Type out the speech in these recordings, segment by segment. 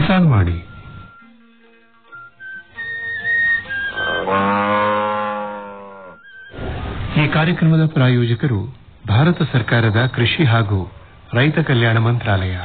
ಕಿಸಾನ್ ಮಾಡಿ ಈ ಕಾರ್ಯಕ್ರಮದ ಪ್ರಾಯೋಜಕರು ಭಾರತ ಸರ್ಕಾರದ ಕೃಷಿ ಹಾಗೂ ರೈತ ಕಲ್ಯಾಣ ಮಂತ್ರಾಲಯ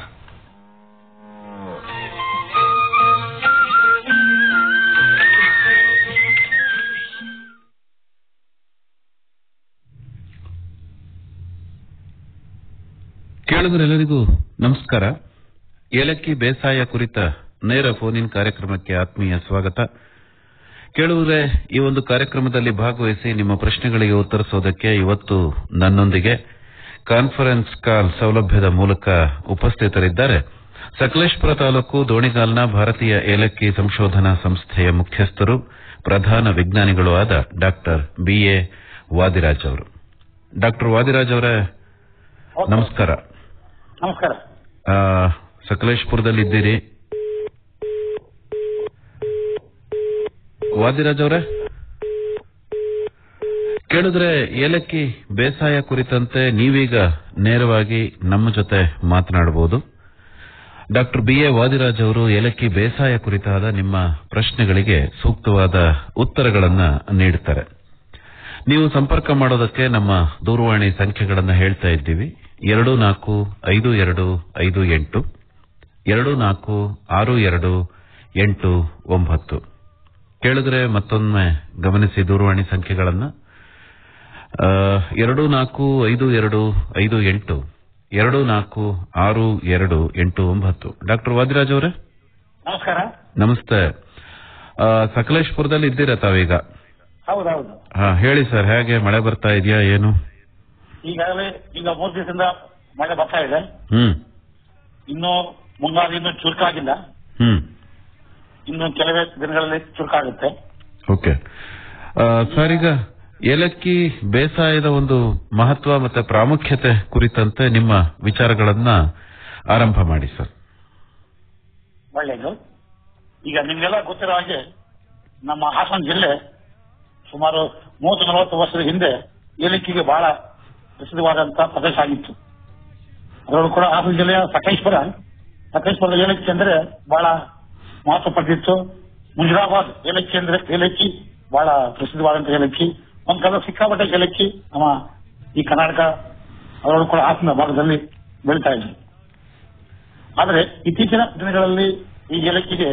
ಕೇಳುಗರೆಲ್ಲರಿಗೂ ನಮಸ್ಕಾರ ಏಲಕ್ಕಿ ಬೇಸಾಯ ಕುರಿತ ನೇರ ಫೋನ್ ಇನ್ ಕಾರ್ಯಕ್ರಮಕ್ಕೆ ಆತ್ಮೀಯ ಸ್ವಾಗತ ಕೇಳುವರೆ ಈ ಒಂದು ಕಾರ್ಯಕ್ರಮದಲ್ಲಿ ಭಾಗವಹಿಸಿ ನಿಮ್ಮ ಪ್ರಶ್ನೆಗಳಿಗೆ ಉತ್ತರಿಸೋದಕ್ಕೆ ಇವತ್ತು ನನ್ನೊಂದಿಗೆ ಕಾನ್ಫರೆನ್ಸ್ ಕಾಲ್ ಸೌಲಭ್ಯದ ಮೂಲಕ ಉಪಸ್ಥಿತರಿದ್ದಾರೆ ಸಕಲೇಶ್ಪುರ ತಾಲೂಕು ದೋಣಿಗಾಲ್ನ ಭಾರತೀಯ ಏಲಕ್ಕಿ ಸಂಶೋಧನಾ ಸಂಸ್ಥೆಯ ಮುಖ್ಯಸ್ಥರು ಪ್ರಧಾನ ವಿಜ್ಞಾನಿಗಳು ಆದ ಡಾಕ್ಟರ್ ಬಿಎ ವಾದಿರಾಜ್ ಅವರು ಡಾಕ್ಟರ್ ವಾದಿರಾಜ್ ಅವರೇ ನಮಸ್ಕಾರ ನಮಸ್ಕಾರ ಆ, ಸಕಲೇಶ್ಪುರದಲ್ಲಿದ್ದೀರಿ ವಾದಿರಾಜ್ ಅವರೇ ಕೇಳಿದ್ರೆ ಏಲಕ್ಕಿ ಬೇಸಾಯ ಕುರಿತಂತೆ ನೀವೀಗ ನೇರವಾಗಿ ನಮ್ಮ ಜೊತೆ ಮಾತನಾಡಬಹುದು ಡಾಕ್ಟರ್ ಬಿ ಎ ವಾದಿರಾಜ್ ಅವರು ಏಲಕ್ಕಿ ಬೇಸಾಯ ಕುರಿತಾದ ನಿಮ್ಮ ಪ್ರಶ್ನೆಗಳಿಗೆ ಸೂಕ್ತವಾದ ಉತ್ತರಗಳನ್ನ ನೀಡುತ್ತಾರೆ ನೀವು ಸಂಪರ್ಕ ಮಾಡೋದಕ್ಕೆ ನಮ್ಮ ದೂರವಾಣಿ ಸಂಖ್ಯೆಗಳನ್ನು ಹೇಳ್ತಾ ಇದ್ದೀವಿ ಎರಡು ನಾಲ್ಕು ಐದು ಎರಡು ಐದು ಎಂಟು ಎರಡು ನಾಲ್ಕು ಆರು ಎರಡು ಎಂಟು ಒಂಬತ್ತು ಕೇಳಿದ್ರೆ ಮತ್ತೊಮ್ಮೆ ಗಮನಿಸಿ ದೂರವಾಣಿ ಸಂಖ್ಯೆಗಳನ್ನ ಆ, ಎರಡು ನಾಲ್ಕು ಐದು ಎರಡು ಐದು ಎಂಟು ಎರಡು ನಾಲ್ಕು ಆರು ಎರಡು ಎಂಟು ಒಂಬತ್ತು ಡಾಕ್ಟರ್ ವಾದಿರಾಜ್ ಅವರೇ ನಮಸ್ಕಾರ ನಮಸ್ತೆ ಆ, ಸಕಲೇಶ್ಪುರದಲ್ಲಿ ಇದ್ದೀರಾ ತಾವೀಗ ಹೌದೌದು ಹಾ ಹೇಳಿ ಸರ್ ಹೇಗೆ ಮಳೆ ಬರ್ತಾ ಇದೆಯಾ ಏನು ಈಗಾಗಲೇ ಈಗ ಮೂರು ದಿವಸದಿಂದ ಮಳೆ ಬರ್ತಾ ಇದೆ ಹ್ಮ್ ಇನ್ನು ಮುಂಗಾರು ಇನ್ನು ಚುರುಕಾಗಿಲ್ಲ ಹ್ಮ್ ಇನ್ನು ಕೆಲವೇ ದಿನಗಳಲ್ಲಿ ಚುರುಕಾಗುತ್ತೆ ಓಕೆ ಆ, ಸರ್ ಈಗ ಏಲಕ್ಕಿ ಬೇಸಾಯದ ಒಂದು ಮಹತ್ವ ಮತ್ತೆ ಪ್ರಾಮುಖ್ಯತೆ ಕುರಿತಂತೆ ನಿಮ್ಮ ವಿಚಾರಗಳನ್ನ ಆರಂಭ ಮಾಡಿ ಸರ್ ಒಳ್ಳೆಯದು ಈಗ ನಿಮ್ಗೆಲ್ಲ ಗೊತ್ತಿರೋ ಹಾಗೆ ನಮ್ಮ ಹಾಸನ ಜಿಲ್ಲೆ ಸುಮಾರು ಮೂವತ್ತು ನಲವತ್ತು ವರ್ಷದ ಹಿಂದೆ ಏಲಕ್ಕಿಗೆ ಬಹಳ ಪ್ರಸಿದ್ಧವಾದಂತಹ ಪ್ರದೇಶ ಆಗಿತ್ತು ಅದರಲ್ಲೂ ಕೂಡ ಹಾಸನ ಜಿಲ್ಲೆಯ ಸಕಲೇಶ್ವರ ಸಕಲೇಶ್ವರದ ಏಲಕ್ಕಿ ಅಂದ್ರೆ ಬಹಳ ಮಹತ್ವ ಪಡೆದಿತ್ತು ಮುಜರಾಬಾದ್ ಏಲಕ್ಕಿ ಅಂದ್ರೆ ಏಲಕ್ಕಿ ಬಹಳ ಪ್ರಸಿದ್ಧವಾದಂತಹ ಏಲಕ್ಕಿ ಒಂದ್ ಕಾಲ ಸಿಕ್ಕಾಪಟ್ಟೆ ಏಲಕ್ಕಿ ನಮ್ಮ ಈ ಕರ್ನಾಟಕ ಅದರಲ್ಲೂ ಕೂಡ ಹಾಸನ ಭಾಗದಲ್ಲಿ ಬೆಳೀತಾ ಇದೆ ಆದರೆ ಇತ್ತೀಚಿನ ದಿನಗಳಲ್ಲಿ ಈ ಏಲಕ್ಕಿಗೆ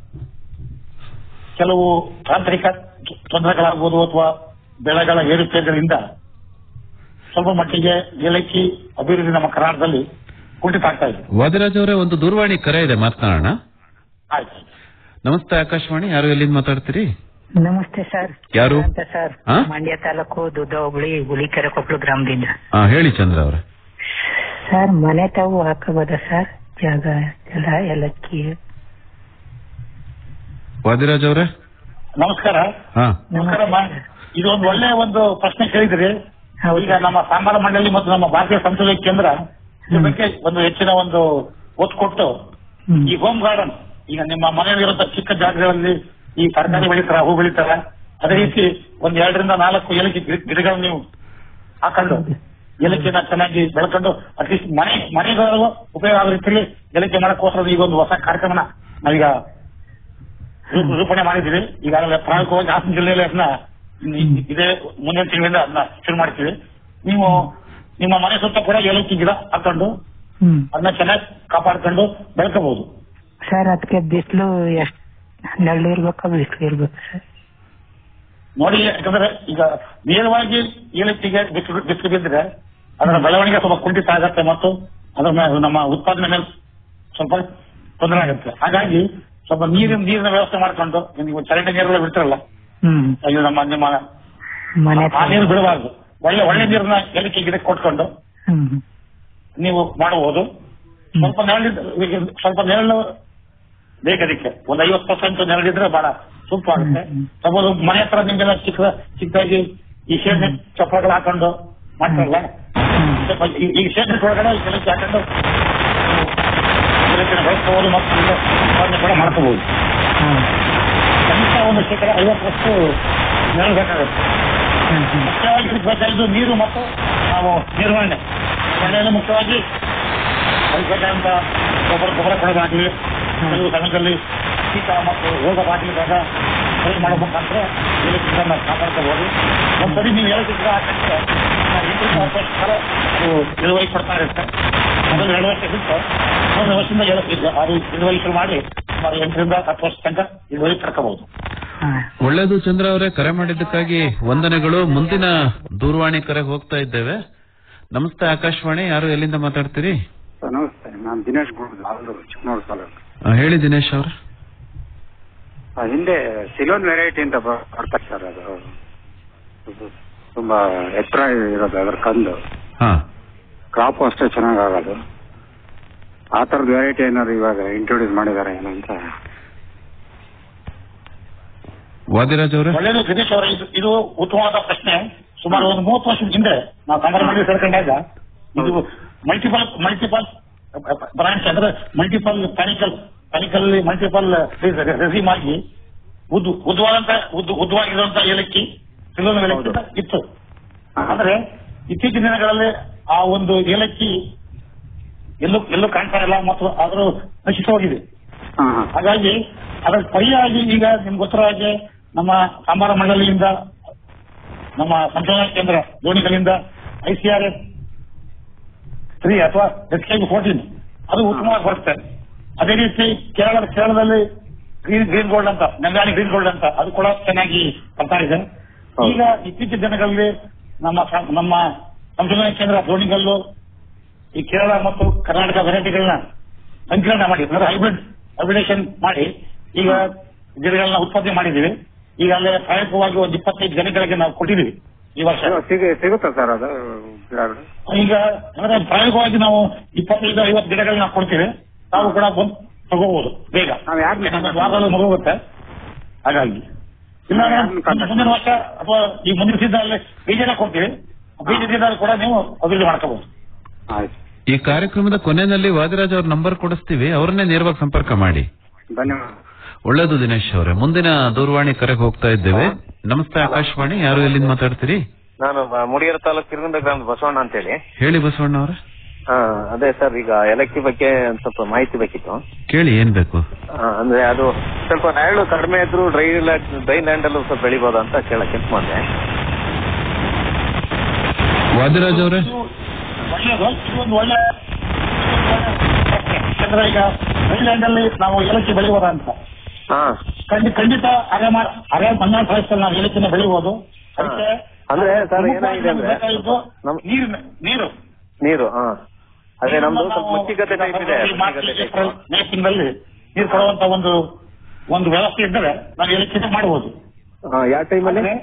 ಕೆಲವು ತಾಂತ್ರಿಕ ತೊಂದರೆಗಳಾಗಬಹುದು ಅಥವಾ ಬೆಳೆಗಳ ಏರುಪೇರುಗಳಿಂದ ಸ್ವಲ್ಪ ಮಟ್ಟಿಗೆ ಏಲಕ್ಕಿ ಅಭಿವೃದ್ಧಿ ನಮ್ಮ ಕರ್ನಾಟಕದಲ್ಲಿ ಕುಂಠಿತ ಆಗ್ತಾ ಇದೆ ವಾದಿರಾಜ್ ಅವರೇ ಒಂದು ದೂರವಾಣಿ ಕರೆ ಇದೆ ಮಾತನಾಡೋಣ ಆಯ್ತು ನಮಸ್ತೆ ಆಕಾಶವಾಣಿ ಯಾರು ಎಲ್ಲಿಂದ ಮಾತಾಡ್ತೀರಿ ನಮಸ್ತೆ ಸರ್ ಯಾರು? ಅಂತ ಸರ್ ಹಾ? ಮಂಡ್ಯ ತಾಲೂಕು ದುದ್ದ ಹೋಬಳಿ ಹುಲಿಕೆರೆ ಕೊಪ್ಪಳು ಗ್ರಾಮದಿಂದ ಹಾ ಹೇಳಿ ಚಂದ್ರ ಅವರೇ ಸರ್ ಮನೆ ತಾವು ಹಾಕಬೋದಾ ಸರ್ ಜಾಗ ಎಲ್ಲ ಏಲಕ್ಕಿ ವಾದಿರಾಜ್ ಅವರೇ ನಮಸ್ಕಾರ ಹಾ ನಮಸ್ಕಾರ ಮಾ- ಇದು ಒಂದು ಒಳ್ಳೆಯ ಒಂದು ಪ್ರಶ್ನೆ ಕೇಳಿದ್ರಿ ಹೌದು. ಈಗ ನಮ್ಮ ಸಾಂಬಾರ ಮಂಡಳಿ ಮತ್ತು ನಮ್ಮ ಭಾರತೀಯ ಸಂಶೋಧನಾ ಕೇಂದ್ರ ಇದ್ರ ಬಗ್ಗೆ ಒಂದು ಹೆಚ್ಚಿನ ಒಂದು ಒತ್ತು ಕೊಟ್ಟು ಹ್ಮ್. ಈ ಹೋಮ್ ಗಾರ್ಡನ್ ಈಗ ನಿಮ್ಮ ಮನೆಯಲ್ಲಿರುವಂತ ಚಿಕ್ಕ ಜಾಗಗಳಲ್ಲಿ ಈ ತರಕಾರಿ ಬೆಳಿತಾರ ಹೂ ಬೆಳಿತಾರ ಅದೇ ರೀತಿ ಒಂದ್ ಎರಡರಿಂದ ನಾಲ್ಕು ಏಲಕ್ಕಿ ಗಿಡ- ಗಿಡಗಳನ್ನ ನೀವು ಹಾಕೊಂಡು ಏಲಕ್ಕಿನ ಚೆನ್ನಾಗಿ ಬೆಳ್ಕೊಂಡು ಅಟ್ಲೀಸ್ಟ್ ಮನೆ ಮನೆಗಳು ಉಪಯೋಗ ಆಗೋ ರೀತಿಯಲ್ಲಿ ಏಲಕ್ಕಿ ಮಾಡಕ್ಕೋಸ್ಕರ ಈಗ ಒಂದು ಹೊಸ ಕಾರ್ಯಕ್ರಮನ ನಾವೀಗ ರೂಪ- ರೂಪಣೆ ಮಾಡಿದ್ದೀವಿ ಈಗಾಗಲೇ ಪ್ರಾಯೋಗಿಕವಾಗಿ ಹಾಸನ ಜಿಲ್ಲೆಯಲ್ಲಿ ಅದನ್ನ ಇ- ಇದೇ ಮುಂದಿನ ತಿಂಗಳಿಂದ ಅದನ್ನ ಶುರು ಮಾಡ್ತೀವಿ ನೀವು ನಿಮ್ಮ ಮನೆ ಸುತ್ತ ಕೂಡ ಏಲಕ್ಕಿ ಗಿಡ ಹಾಕೊಂಡು ಹ್ಮ್ ಅದನ್ನ ಚೆನ್ನಾಗಿ ಕಾಪಾಡ್ಕೊಂಡು ಬೆಳ್ಕೋಬಹುದು ಸರ್ ಅದಕ್ಕೆ ಬಿಸಿಲು ಎಷ್ಟ್ ನೆರಳು ಇರ್ಬೇಕಾ ಬಿಸಿಲು ಇರ್ಬೇಕು ಸರ್ ನೋಡಿ ಯಾಕಂದ್ರೆ ಈಗ ನೇರವಾಗಿ ಏಲಕ್ಕಿಗೆ ಬಿಸಿಲು ಬಿಸಿಲು ಬಿದ್ದರೆ ಅದರ ಬೆಳವಣಿಗೆ ಸ್ವಲ್ಪ ಕುಂಠಿತ ಆಗತ್ತೆ ಮತ್ತು ಅದರ ಮೇಲೆ ನಮ್ಮ ಉತ್ಪಾದನೆ ಮೇಲೆ ಸ್ವಲ್ಪ ತೊಂದರೆ ಆಗುತ್ತೆ ಹಾಗಾಗಿ ಸ್ವಲ್ಪ ನೀರಿನ ನೀರಿನ ವ್ಯವಸ್ಥೆ ಮಾಡ್ಕೊಂಡು ನೀವು ಚರಂಡಿ ನೀರೆಲ್ಲ ಬಿಡ್ತಿರಲ್ಲ ಹ್ಮ್ ಇದು ನಮ್ಮ ನಿಮ್ಮ ಮನೆ ಆ ನೀರು ಬಿಡಬಾರ್ದು ಒಳ್ಳೆ ಒಳ್ಳೆ ನೀರನ್ನ ಏಲಕ್ಕಿ ಗಿಡಕ್ಕೆ ಕೊಟ್ಕೊಂಡು ಹ್ಮ್ ನೀವು ಮಾಡಬಹುದು ಸ್ವಲ್ಪ ನೆರಳಿದ್ರೆ ಸ್ವಲ್ಪ ನೆರಳು ಬೇಕದಕ್ಕೆ ಒಂದು ಐವತ್ತು ಪರ್ಸೆಂಟ್ ನೆರಳಿದ್ರೆ ಬಹಳ ಸೂಕ್ತವಾಗುತ್ತೆ ಹ್ಮ್. ಸ್ವಲ್ಪ ಮನೆ ಹತ್ರ ನಿಮ್ಗೆಲ್ಲ ಚಿಕ್ಕ ಚಿಕ್ಕದಾಗಿ ಈ ಶೇಡ್ ಚಪ್ಪಗಳು ಹಾಕೊಂಡು ಮಾಡ್ತಾರಲ್ಲ ಸ್ವಲ್ಪ ಈ- ಈ ಶೇಡ್ ಒಳಗಡೆ ಕೆಲಸ ಹಾಕೊಂಡು ಏಲಕ್ಕಿನ ಬೆಳೆಸ್ಕೋಬಹುದು ಮತ್ತು ಒಳ್ಳೆ ಉತ್ಪಾದನೆ ಕೂಡ ಮಾಡ್ಕೋಬಹುದು ಹ್ಮ್ ಕನಿಷ್ಠ ಒಂದು ಶೇಕಡ ಐವತ್ತರಷ್ಟು ನೆರಳು ಬೇಕಾಗುತ್ತೆ ಹ್ಮ್ ಹ್ಮ್ ಮುಖ್ಯವಾಗಿ ಬೇಕಾದ್ದು ನೀರು ಮತ್ತು ನಾವು ನಿರ್ವಹಣೆ ನಿರ್ವಹಣೆಯಲ್ಲಿ ಮುಖ್ಯವಾಗಿ ಅದಕ್ಕೆ ಬೇಕಾದಂತ ಗೊಬ್ಬರ ಗೊಬ್ಬರ ಕೊಡೋದಾಗ್ಲಿ ಕೆಲವು ಸಮಯದಲ್ಲಿ ಶೀತ ಮತ್ತು ರೋಗ ಬಾಗಿಲಿದಾಗ ಸ್ಪ್ರೇ ಮಾಡೋ ಮುಖಾಂತರ ಏಲಕ್ಕಿಗಳನ್ನ ಕಾಪಾಡ್ಕೋಬಹುದು ಒಂದ್ಸರಿ ನೀವು ಏಲಕ್ಕಿಗಳ ಹಾಕಿದ್ರೆ ಎಂಟರಿಂದ ಹತ್ತು ವರ್ಷ ಕಾಲ ಅದು ಇಳುವರಿ ಕೊಡ್ತಾ ಇರುತ್ತೆ ಮೊದಲು ಎರಡು ವರ್ಷ ಬಿಟ್ಟು ಮೂರನೇ ವರ್ಷದಿಂದ ಏಲಕ್ಕಿ ಅದು ಇಳುವರಿ ಶುರು ಮಾಡಿ ಸುಮಾರು ಎಂಟರಿಂದ ಹತ್ತು ವರ್ಷ ತನಕ ಇಳುವರಿ ಪಡ್ಕೋಬಹುದು ಹಾ ಒಳ್ಳೇದು ಚಂದ್ರ ಅವರೇ ಕರೆ ಮಾಡಿದ್ದಕ್ಕಾಗಿ ವಂದನೆಗಳು ಮುಂದಿನ ದೂರವಾಣಿ ಕರೆಗೆ ಹೋಗ್ತಾ ಇದ್ದೇವೆ ನಮಸ್ತೆ ಆಕಾಶವಾಣಿ ಯಾರು ಎಲ್ಲಿಂದ ಮಾತಾಡ್ತೀರಿ ಸರ್ ನಮಸ್ತೆ ನಾನು ದಿನೇಶ್ ಗುಡ್ ಆಲೂರು ಚಿಕ್ಕನೂರು ತಾಲೂಕು ಆ, ಹೇಳಿ ದಿನೇಶ್ ಅವ್ರ ಆ, ಹಿಂದೆ ಸಿಲೋನ್ ವೆರೈಟಿ ಅಂತ ಬ- ಬರ್ತದೆ ಸರ್ ಅದು ಇದು ತುಂಬಾ ಎತ್ತರ ಇರೋದು ಅದ್ರ ಕಂದು ಹಾ ಕ್ರಾಪ್ ಅಷ್ಟೇ ಚೆನ್ನಾಗ್ ಆಗೋದು ಆ ತರದ ವೆರೈಟಿ ಏನಾದ್ರು ಇವಾಗ ಇಂಟ್ರೊಡ್ಯೂಸ್ ಮಾಡಿದಾರೆ ಏನು ಅಂತ ವಾದಿರಾಜ್ ಅವರೇ ಒಳ್ಳೆಯದು ದಿನೇಶ್ ಅವರ ಇದು ಇದು ಉತ್ತಮವಾದ ಪ್ರಶ್ನೆ ಸುಮಾರು ಒಂದು ಮೂವತ್ತು ವರ್ಷದ ಹಿಂದೆ ನಾವು ಕಮಲಮಂಡಿ ಸೇರ್ಕೊಂಡಾಗ ಇದು ಮಲ್ಟಿಪಲ್ ಮಲ್ಟಿಪಲ್ ಬ್ರಾಂಚ್ ಅಂದ್ರೆ multiple panicle panicle multiple raceme ಆಗಿ ಉದ್ದು ಉದ್ದವಾದಂತ ಉದ್ದು ಉದ್ದವಾಗಿರುವಂತ ಏಲಕ್ಕಿ ಸಿಲೋನ್ ಏಲಕ್ಕಿ ಅಂತ ಇತ್ತು ಆದ್ರೆ ಇತ್ತೀಚಿನ ದಿನಗಳಲ್ಲಿ ಆ ಒಂದು ಏಲಕ್ಕಿ ಎಲ್ಲೂ ಎಲ್ಲೂ ಕಾಣ್ತಾ ಇಲ್ಲ ಮತ್ತು ಅದರ ನಶಿತವಾಗಿದೆ ಹಾ ಹಾ ಹಾಗಾಗಿ ಅದರ ಪರಿಯಾಗಿ ಈಗ ನಿಮ್ಗೆ ಗೊತ್ತಿರೋ ಹಾಗೆ ನಮ್ಮ ಸಾಂಬಾರ ಮಂಡಳಿಯಿಂದ ನಮ್ಮ ಸಂಶೋಧನಾ ಕೇಂದ್ರ ದೋಣಿಗಳಿಂದ ಐಸಿಆರ್ಎಸ್ ತ್ರೀ ಅಥವಾ ಎಸ್ ಕೆ ಫೋರ್ಟೀನ್ ಅದು ಉತ್ತಮವಾಗಿ ಬರುತ್ತೆ ಅದೇ ರೀತಿ ಕೇರಳ ಕೇರಳದಲ್ಲಿ ಗ್ರೀನ್ ಗ್ರೀನ್ ಗೋಲ್ಡ್ ಅಂತ ನೆಲ್ಯಾಣಿ ಗ್ರೀನ್ ಗೋಲ್ಡ್ ಅಂತ ಅದು ಕೂಡ ಚೆನ್ನಾಗಿ ಬರ್ತಾ ಇದೆ ಹೌದು. ಈಗ ಇತ್ತೀಚಿನ ದಿನಗಳಲ್ಲಿ ನಮ್ಮ ಸ- ನಮ್ಮ ಸಂಶೋಧನಾ ಕೇಂದ್ರ ದೋಣಿಗಲ್ಲು ಈ ಕೇರಳ ಮತ್ತು ಕರ್ನಾಟಕ ವೆರೈಟಿಗಳನ್ನ ಸಂಕಲನ ಮಾಡಿ ಅಂದ್ರೆ ಹೈಬ್ರಿಡ್ ಹೈಬ್ರಿಡೇಷನ್ ಮಾಡಿ ಈಗ ಗಿಡಗಳನ್ನ ಉತ್ಪತ್ತಿ ಮಾಡಿದ್ದೀವಿ ಈಗ ಅಲ್ಲೇ ಪ್ರಾಯೋಗಿಕವಾಗಿ ಒಂದು ಇಪ್ಪತ್ತೈದು ಜನಗಳಿಗೆ ನಾವು ಕೊಟ್ಟಿದ್ದೀವಿ ಈ ವರ್ಷ ಅದು ಸಿಗ- ಸಿಗುತ್ತಾ ಸರ್ ಅದು ಗಿಡಗಳು? ಈಗ ಅಂದ್ರೆ ಪ್ರಾಯೋಗಿಕವಾಗಿ ನಾವು ಇಪ್ಪತ್ತೈದು ಐವತ್ತು ಗಿಡಗಳನ್ನ ಕೊಡ್ತೀವಿ ತಾವು ಕೂಡ ಬಂದು ತಗೋಬಹುದು ಬೇಗ ನಾವ್ ಯಾರ್ನ ಯಾಕಂದ್ರೆ ವಾರದಲ್ಲಿ ಮುಗಿಗುತ್ತೆ ಹಾಗಾಗಿ ಇಲ್ಲ ನಾವ್ ಯಾರ್ನ contact ಮುಂದಿನ ವರ್ಷ ಅಥವಾ ಈ ಮುಂದಿನ ಸೀಸನ್ ಬೀಜನ ಕೊಡ್ತೀವಿ ಬೀಜದಿಂದ ಕೂಡ ನೀವು ಅಭಿವೃದ್ಧಿ ಮಾಡ್ಕೋಬಹುದು ಆಯ್ತು ಈ ಕಾರ್ಯಕ್ರಮದ ಕೊನೆಯಲ್ಲಿ ವಾದಿರಾಜ್ ಅವ್ರ ನಂಬರ್ ಕೊಡಿಸ್ತೀವಿ ಅವ್ರನ್ನೇ ನೇರವಾಗಿ ಸಂಪರ್ಕ ಮಾಡಿ ಧನ್ಯವಾದ ಒಳ್ಳೇದು ದಿನೇಶ್ ಅವರೇ ಮುಂದಿನ ದೂರವಾಣಿ ಕರೆಗೆ ಹೋಗ್ತಾ ಇದ್ದೇವೆ ನಮಸ್ತೆ ಆಕಾಶವಾಣಿ ಯಾರು ಎಲ್ಲಿಂದ ಮಾತಾಡ್ತೀರಿ ನಾನು ಬ- ಮುಡಿಗೆರೆ ತಾಲೂಕು ಕಿರುಗುಂದ ಗ್ರಾಮದ ಬಸವಣ್ಣ ಅಂತೇಳಿ ಹೇಳಿ ಬಸವಣ್ಣ ಅವರೇ ಆ, ಅದೇ ಸರ್ ಈಗ ಏಲಕ್ಕಿ ಬಗ್ಗೆ ಒಂದ್ ಸ್ವಲ್ಪ ಮಾಹಿತಿ ಬೇಕಿತ್ತು ಕೇಳಿ ಏನ್ ಬೇಕು ಆ, ಅಂದ್ರೆ ಅದು ಸ್ವಲ್ಪ ನೆರಳು ಕಡಿಮೆ ಇದ್ರು ಡ್ರೈ ಡ್ರೈ ಲ್ಯಾಂಡ್ ಅಲ್ಲೂ ಸ್ವಲ್ಪ ಬೆಳಿಬೋದಾ ಅಂತ ಕೇಳಕ್ ಇದು ಮಾಡಿದೆ ವಾದಿರಾಜ್ ಅವರೇ ಇದು ಒಳ್ಳೆಯದು ಇದು ಒಂದು ಒಳ್ಳೆ ಯಾಕಂದ್ರೆ ಈಗ ಐಲ್ಯಾಂಡ್ ಅಲ್ಲಿ ನಾವು ಏಲಕ್ಕಿ ಬೆಳಿಬೋದ ಅಂತ ಹಾ ಖಂಡಿತ ಖಂಡಿತ ಅರೆ ಮಾ ಅರೆ ಮಣ್ಣಾಳ ಪ್ರದೇಶದಲ್ಲಿ ನಾವು ಏಲಕ್ಕಿನ ಬೆಳಿಬಹುದು ಅದಕ್ಕೆ ಅಂದ್ರೆ ಸರ್ ಪ್ರಮುಖವಾಗಿ ಏನಾಗಿದೆ ನಮ್ಗೆ ಅಂದ್ರೆ ಬೇಕಾಗಿದ್ದು ನಮ್- ನೀರು ನೀರು ನೀರು ಹಾ ಅದೇ ನಮ್ದು ನೀರನ್ನ ಸ್ವಲ್ಪ ನಾವು ಮುಚ್ಚಿಗತೆ ಟೈಪ್ ಇದೆ ಫೆಬ್ರವರಿ, ಮಾರ್ಚ್, ಮುಚ್ಚಿಗತೆ type. ಏಪ್ರಿಲ್, ಮೇ ತಿಂಗಳಲ್ಲಿ ನೀರು ಕೊಡುವಂತ ಒಂದು ಒಂದು ವ್ಯವಸ್ಥೆ ಇದ್ದರೆ ನಾವು ಏಲಕ್ಕಿನ ಮಾಡಬಹುದು ಹಾ, ಯಾವ ಟೈಮಲ್ಲಿ ಆದ್ರೆ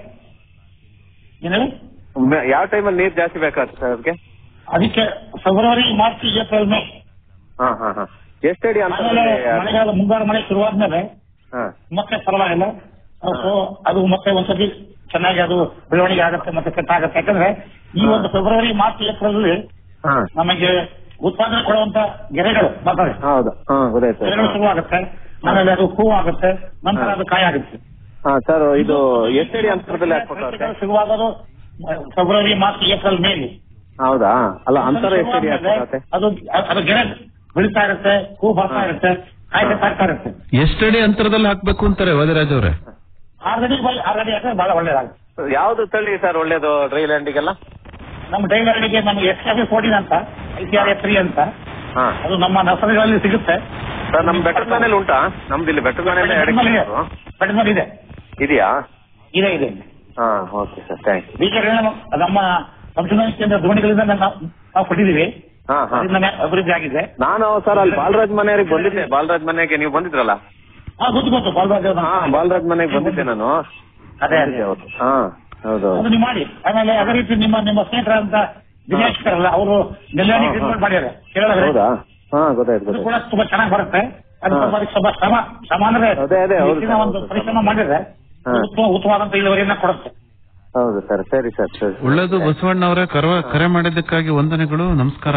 ಏನ್ ಹೇಳಿ ಯಾವ ಟೈಮಲ್ಲಿ ನೀರ್ ಜಾಸ್ತಿ ಬೇಕಾಗುತ್ತೆ ಸರ್ ಅದಕ್ಕೆ ಅದಕ್ಕೆ ಫೆಬ್ರವರಿ ಮಾರ್ಚ್ ಏಪ್ರಿಲ್ ಮೇ ಹಾ ಹಾ ಹಾ ಎಷ್ಟಡಿ ಅಂತ ಆಮೇಲೆ ಮಳೆಗಾಲ ಮುಂಗಾರು ಮಳೆ ಶುರುವಾದ್ಮೇಲೆ ಹಾ ಮತ್ತೆ ಪರವಾಗಿಲ್ಲ ಸೊ ಅದು ಮತ್ತೆ ಒಂದ್ಸತಿ ಚೆನ್ನಾಗಿ ಅದು ಬೆಳವಣಿಗೆ ಆಗುತ್ತೆ ಮತ್ತೆ ಸೆಟ್ ಆಗುತ್ತೆ ಯಾಕಂದ್ರೆ ಈ ಒಂದು ಫೆಬ್ರವರಿ ಮಾರ್ಚ್ ಏಪ್ರಿಲ್ ಅಲ್ಲಿ ಹಾ ನಮಗೆ ಉತ್ಪಾದನೆ ಕೊಡುವಂತ ಗೆರೆಗಳು ಬರ್ತವೆ ಹೌದು ಹಾ ಗೊತ್ತಾಯ್ತು ಗೆರೆಗಳು ಶುರುವಾಗುತ್ತೆ ಆಮೇಲೆ ಅದು ಹೂ ಆಗುತ್ತೆ ನಂತರ ಅದು ಕಾಯಿ ಆಗುತ್ತೆ ಹಾ ಸರ್ ಇದು ಎಷ್ಟಡಿ ಅಂತರದಲ್ಲಿ ಹಾಕ್ಬೇಕಾಗುತ್ತೆ ಗೆರೆಗಳು ಶುರುವಾಗೋದು ಫೆಬ್ರವರಿ ಮಾರ್ಚ್ ಏಪ್ರಿಲ್ ಮೇ ಹೌದಾ ಅಲ್ಲ ಅಂತರ ಎಷ್ಟಡಿ ಹಾಕ್ಬೇಕಾಗುತ್ತೆ ಅದು ಅದು ಗೆರೆ ಬೆಳೀತಾ ಇರುತ್ತೆ ಹೂ ಬರ್ತಾ ಇರುತ್ತೆ ಕಾಯಿ ಆಗ್ತಾ ಇರುತ್ತೆ ಎಷ್ಟಡಿ ಅಂತರದಲ್ಲಿ ಹಾಕ್ಬೇಕು ಅಂತಾರೆ ವಾದಿರಾಜ್ ಅವರೇ ಆಲ್ರೆಡಿ ಆಲ್ರೆಡಿ ಹಾಕಿದ್ರೆ ಬಹಳ ಒಳ್ಳೇದಾಗುತ್ತೆ ಯಾವ್ದು ತಳಿ ಸರ್ ಒಳ್ಳೇದು ಡ್ರೈ ಲ್ಯಾಂಡಿಗೆಲ್ಲ ನಮ್ಮ ಡೈವರ್ಗೆ ನಮ್ಗೆ ಎಸ್ ಎಫ್ ಫೋರ್ಟೀನ್ ಅಂತ I C R F three ಅಂತ ಹಾ ಅದು ನಮ್ಮ ನರ್ಸರಿಗಳಲ್ಲಿ ಸಿಗುತ್ತೆ ಸರ್ ನಮ್ ಬೆಟ್ಟದ ಮನೇಲಿ ಉಂಟಾ ನಮ್ದು ಇಲ್ಲಿ ಬೆಟ್ಟದ ಮನೇಲಿ ಎರಡು ಬೆಟ್ಟದಲ್ಲಿ ಇದೆ. ಕಿಲೋ ಬೆಟ್ಟದಲ್ಲಿ ಇದೆ ಇದೆಯಾ ಇದೆ ಇದೆ ಹಾ ಓಕೆ ಸರ್ ಥ್ಯಾಂಕ್ಸ್ ಬೀಜಗಳನ್ನ ನಮ್ಮ ಸಂಶೋಧನಾ ಕೇಂದ್ರ ಧೋಣಿಗಳಿಂದ ನಾವು ನಾವು ಕೊಟ್ಟಿದ್ದೀವಿ ಹಾ ಹಾ ಅದರಿಂದ ಅಭಿವೃದ್ಧಿ ಆಗಿದೆ ನಾನು ಸರ್ ಅಲ್ಲಿ ಬಾಲರಾಜ್ ಮನೆಯವ್ರಿಗೆ ಬಂದಿದ್ದೆ ಬಾಲರಾಜ್ ಮನೆಗೆ ನೀವು ಬಂದಿದ್ರಲ್ಲ ಹಾ ಗೊತ್ತು ಗೊತ್ತು ಬಾಲ್ರಾಜ್ ಅವ್ರು ಹಾ ಬಾಲರಾಜ್ ಮನೆಗೆ ಬಂದಿದ್ದೆ ನಾನು ಅದೇ ಅದೇ ಹೌದು ಹಾ ಹೌದು ಅದು ನೀವು ಮಾಡಿ ಆಮೇಲೆ ಅದೇ ರೀತಿ ನಿಮ್ಮ ನಿಮ್ಮ ಸ್ನೇಹಿತರಂತ ದಿನೇಶ್ ಅಲ್ಲ ಅವರು ನೆಲ್ಯಾಣಿ ಹಾ, ಹಾ. ಟ್ರೀಟ್ಮೆಂಟ್ ಮಾಡ್ಯಾರೆ ಕೇಳಿದ್ರೆ ಹೌದಾ ಹಾ ಗೊತ್ತಾಯ್ತು ಅದು ಗೊತ್ತಾಯ್ತು ಕೂಡ ತುಂಬಾ ಚೆನ್ನಾಗಿ ಬರುತ್ತೆ ಅದು ಹಾ. ಸ್ವಲ್ಪ ಅದಕ್ಕೆ ಸ್ವಲ್ಪ ಶ್ರಮ ಶ್ರಮ ಅಂದ್ರೆ ಅದೇ, ಅದೇ, ಹೌದು ಹೆಚ್ಚಿನ ಸರ್, ಒಂದು ಹೌದು ಸರ್. ಪರಿಶ್ರಮ ಮಾಡಿದ್ರೆ ಹಾ. ಉತ್ತಮ ಉತ್ತಮವಾದಂತ ಇಳುವರಿಯನ್ನ ಕೊಡುತ್ತೆ ಹೌದು ಸರ್ ಸರಿ ಸರ್ ಸರಿ ಒಳ್ಳೇದು ಬಸವಣ್ಣ ಅವರೇ ಕರೆ ಕರೆ ಮಾಡಿದ್ದಕ್ಕಾಗಿ ವಂದನೆಗಳು ನಮಸ್ಕಾರ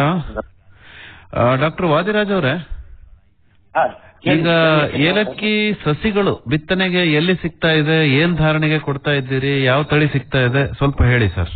ಡಾಕ್ಟರ್ ವಾದಿರಾಜ್ ಅವರೇ ಹಾ. ಈಗ ಏಲಕ್ಕಿ ಸಸಿಗಳು ಬಿತ್ತನೆಗೆ ಎಲ್ಲಿ ಸಿಗ್ತಾ ಇದೆ ಏನ್ ಧಾರಣೆಗೆ ಕೊಡ್ತಾ ಇದ್ದೀರಿ ಯಾವ ತಳಿ ಸಿಗ್ತಾ ಇದೆ ಸ್ವಲ್ಪ ಹೇಳಿ ಸರ್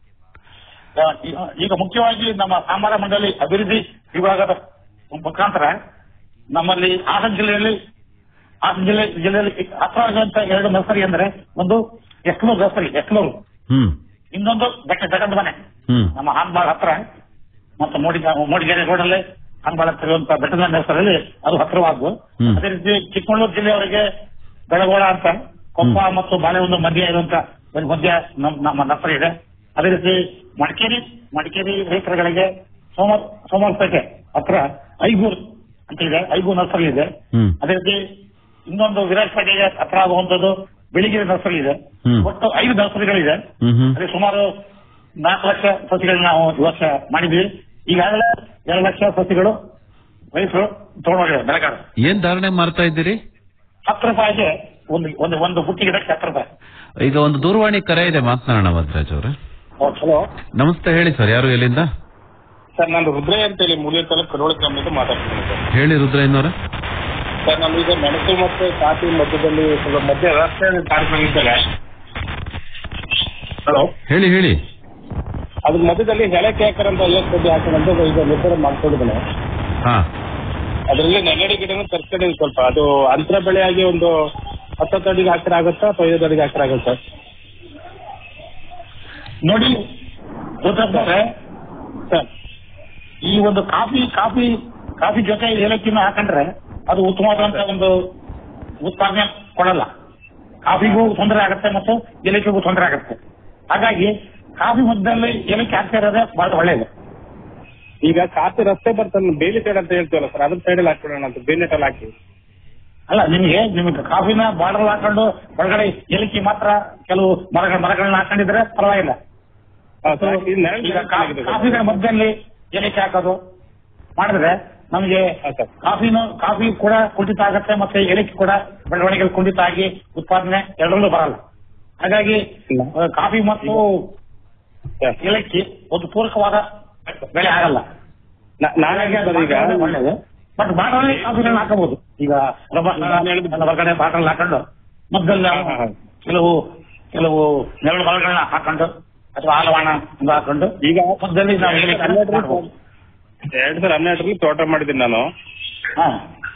ಆ, ಈ- ಈಗ ಮುಖ್ಯವಾಗಿ ನಮ್ಮ ಸಾಂಬಾರ ಮಂಡಳಿ ಅಭಿವೃದ್ಧಿ ವಿಭಾಗದ ಮುಖಾಂತರ ನಮ್ಮಲ್ಲಿ ಹಾಸನ ಜಿಲ್ಲೆಯಲ್ಲಿ ಹಾಸನ ಜಿಲ್ಲೆ ಜಿಲ್ಲೆಯಲ್ಲಿ ಹತ್ರ ಆಗುವಂತ ಎರಡು ನರ್ಸರಿ ಅಂದ್ರೆ ಒಂದು ಎಕ್ಲೂರು ನರ್ಸರಿ ಎಕ್ಲೂರು ಹ್ಮ್ ಇನ್ನೊಂದು ಬೆಟ್ಟ ಬೆಟ್ಟದ ಮನೆ ಹ್ಮ್ ನಮ್ಮ ಹಾನ್ಬಾಳ್ ಹತ್ರ ಮತ್ತು ಮೋಡಿ ಮೋಡಿಗೆರೆ ರೋಡಲ್ಲಿ ಹಾನ್ಬಾಳ್ ಹತ್ರ ಇರುವಂತ ಬೆಟ್ಟದ ನರ್ಸರಿಯಲ್ಲಿ ಅದು ಹತ್ರವಾದ್ದು ಹ್ಮ್. ಅದೇ ರೀತಿ ಚಿಕ್ಕಮಗಳೂರು ಜಿಲ್ಲೆಯವರಿಗೆ ಬೆಳಗೋಳ ಅಂತ ಕೊಪ್ಪ ಮತ್ತು ಬಾಳೆಹೊನ್ನೂರು ಮಧ್ಯ ಇರುವಂತ ಒಂದು ಮಧ್ಯ ನಮ್- ನಮ್ಮ ನರ್ಸರಿ ಇದೆ ಅದೇ ರೀತಿ ಮಡಿಕೇರಿ ಮಡಿಕೇರಿ ರೈತರುಗಳಿಗೆ ಸೋಮ ಸೋಮವಾರಪೇಟೆ ಹತ್ರ ಐಗೂರ್ ಅಂತ ಇದೆ ಐಗೂರ್ ನರ್ಸರಿ ಇದೆ ಹ್ಮ್ ಅದೇ ರೀತಿ ಇನ್ನೊಂದು ವಿರಾಜಪೇಟೆಗೆ ಹತ್ರ ಆಗುವಂತದ್ದು ಬೆಳಿಗ್ಗೆ ನರ್ಸರಿ ಇದೆ ಹ್ಮ್. ಒಟ್ಟು ಐದು ನರ್ಸರಿಗಳಿದೆ ಹ್ಮ್ ಹ್ಮ್ ಅದೇ ಸುಮಾರು ನಾಲ್ಕು ಲಕ್ಷ ಸಸಿಗಳನ್ನ ನಾವು ಈ ವರ್ಷ ಮಾಡಿದ್ವಿ ಈಗಾಗಲೇ ಎರಡು ಲಕ್ಷ ಸಸಿಗಳು ರೈತರು ತಗೊಂಡೋಗಿದ್ದಾರೆ ಬೆಳೆಗಾರ ಏನ್ ಧಾರಣೆ ಮಾಡ್ತಾ ಇದ್ದೀರಿ ಹತ್ತು ರೂಪಾಯಿಗೆ ಒಂದು ಒಂದು ಒಂದು ಬುಟ್ಟಿ ಗಿಡಕ್ಕೆ ಹತ್ತು ರೂಪಾಯಿ ಈಗ ಒಂದು ದೂರವಾಣಿ ಕರೆ ಇದೆ ಮಾತನಾಡೋಣ ವದ್ರಾಜ್ ಅವರೇ ಹಲೋ ನಮಸ್ತೆ ಹೇಳಿ ಸರ್ ಯಾರು ಎಲ್ಲಿಂದ ಸರ್ ನಾನು ರುದ್ರಯ್ಯ ಅಂತೇಳಿ ಮೂಡಿಯ ತಾಲೂಕು ಕರೋಳಿ ಗ್ರಾಮದಿಂದ ಮಾತಾಡ್ತೀನಿ ಸರ್ ಹೇಳಿ ರುದ್ರಯ್ಯನವರ ಸರ್ ನಮೀಗ ಮೆಣಸು ಮತ್ತು ಕಾಫಿ ಮಧ್ಯದಲ್ಲಿ ಸ್ವಲ್ಪ ಮಧ್ಯ ರಸ್ತೆ ಕಾರ್ಯಕ್ರಮ ಇದ್ದಾರೆ ಹಲೋ ಹೇಳಿ ಹೇಳಿ ಅದ್ರ ಮಧ್ಯದಲ್ಲಿ ಹೆಳೆ ಕೇಕರ್ ಅಂತ ಐವತ್ತು ಬಡ್ಡಿ ಹಾಕೋಣಂತ ಈಗ ನಿರ್ಧಾರ ಮಾಡ್ಕೊಂಡಿದ್ದೇನೆ ಹಾ ಅದರಲ್ಲಿ ನೆಗಡಿ ಗಿಡನೂ ತರ್ಸ್ಕೊಂಡಿದ್ದೀನಿ ಸ್ವಲ್ಪ ಅದು ಅಂತರ ಬೆಳೆಯಾಗಿ ಒಂದು ಹತ್ತತ್ತು ಅಡಿಗೆ ಹಾಕಿರ ಆಗುತ್ತಾ ಅಥವಾ ಐದು ಅಡಿಗೆ ಹಾಕಿರ ಆಗುತ್ತಾ ನೋಡಿ ರುದ್ರಪ್ಪನವ್ರೆ, ಸರ್ ಈ ಒಂದು ಕಾಫಿ ಕಾಫಿ ಕಾಫಿ ಜೊತೆ ಏಲಕ್ಕಿನ ಹಾಕೊಂಡ್ರೆ ಅದು ಉತ್ತಮವಾದಂತ ಒಂದು ಉತ್ಪಾದನೆ ಕೊಡಲ್ಲ ಕಾಫಿಗೂ ತೊಂದರೆ ಆಗುತ್ತೆ ಮತ್ತು ಏಲಕ್ಕಿಗೂ ತೊಂದರೆ ಆಗುತ್ತೆ ಹಾಗಾಗಿ ಕಾಫಿ ಮಧ್ಯದಲ್ಲಿ ಏಲಕ್ಕಿ ಹಾಕ್ತಾ ಇರೋದೇ ಬಹಳ ಒಳ್ಳೆಯದು ಈಗ ಕಾಫಿ ರಸ್ತೆ ಬರ್ತಾನೆ ಬೇಲಿ ಸೈಡ್ ಅಂತ ಹೇಳ್ತೀವಲ್ಲ ಸರ್ ಅದ್ರ ಸೈಡಲ್ಲಿ ಹಾಕ್ಬಿಡೋಣ ಅಂತ ಬೇಲಿಟಲ್ಲಿ ಹಾಕಿ ಅಲ್ಲ ನಿಮಗೆ ನಿಮಗೆ ಕಾಫಿನ ಬಾರ್ಡರ್ ಹಾಕೊಂಡು ಒಳಗಡೆ ಏಲಕ್ಕಿ ಮಾತ್ರ ಕೆಲವು ಮರಗಳ ಮರಗಳನ್ನ ಹಾಕೊಂಡಿದ್ರೆ ಪರವಾಗಿಲ್ಲ ಹಾ, ಸರ್, ಈ ನೆರಳು ಈಗ ಕಾ- ಚೆನ್ನಾಗಿದೆ ಸರ್. ಕಾಫಿಗಳ ಮಧ್ಯದಲ್ಲಿ ಏಲಕ್ಕಿ ಹಾಕೋದು ಮಾಡಿದ್ರೆ ನಮಗೆ ಹಾ, ಸರ್. ಕಾಫಿನು ಕಾಫಿ ಕೂಡ ಕುಂಠಿತ ಆಗುತ್ತೆ ಮತ್ತೆ ಏಲಕ್ಕಿ ಕೂಡ ಬೆಳವಣಿಗೆ ಕುಂಠಿತ ಆಗಿ ಉತ್ಪಾದನೆ ಎರಡರಲ್ಲೂ ಬರಲ್ಲ ಹಾಗಾಗಿ ಇಲ್ಲ. ಆ, ಕಾಫಿ ಮತ್ತು ಸರ್, ಏಲಕ್ಕಿ ಒಂದು ಪೂರಕವಾದ ಬೆಳೆ ಆಗಲ್ಲ ನಾ- ನಾನಾಗಿ ಸರ್ ಈಗ ಒಳ್ಳೇದು ಬಟ್ ಬಾಟಲ್ಲಿ ಕಾಫಿಗಳನ್ನ ಹಾಕಬಹುದು ಈಗ ರಬ್ಬರ್ ನಾನು ಹೇಳಿದ್ದು- ಹೊರಗಡೆ ಬಾಟಲ್ ಹಾಕೊಂಡು ಮಧ್ಯದಲ್ಲಿ ಹಾ, ಹಾ, ಹಾ. ಕೆಲವು ಕೆಲವು ನೆರಳು ಮರಗಳನ್ನ ಹಾಕೊಂಡು ಅಥವಾ ಆಲವಾಣ ಅಂತ ಹಾಕೊಂಡು ಈಗ ಮಧ್ಯದಲ್ಲಿ ನಾವು ಏಲಕ್ಕಿ ಹನ್ನೆರಡರಲ್ಲಿ ಮಾಡ್ಬೋದು. ಎರಡ್ ಸಾವಿರದ ಹನ್ನೆರಡರಲ್ಲಿ ತೋಟ ಮಾಡಿದ್ದೀನಿ ನಾನು ಹಾ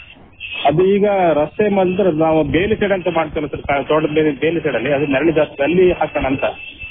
ಅದು ಈಗ ರಸ್ತೆ ಮಂದ್ರೆ ನಾವು ಬೇಲಿ ಸೈಡ್ ಅಂತ ಮಾಡ್ತೀವಲ್ಲ ಸರ್ ಕಾ- ತೋಟದ ಬೇಲಿ ಬೇಲಿ ಸೈಡ್ ಅಲ್ಲಿ ಅದು ನೆರಳು ಜಾಸ್ತಿ ಅಲ್ಲಿ ಹಾಕೋಣ ಅಂತ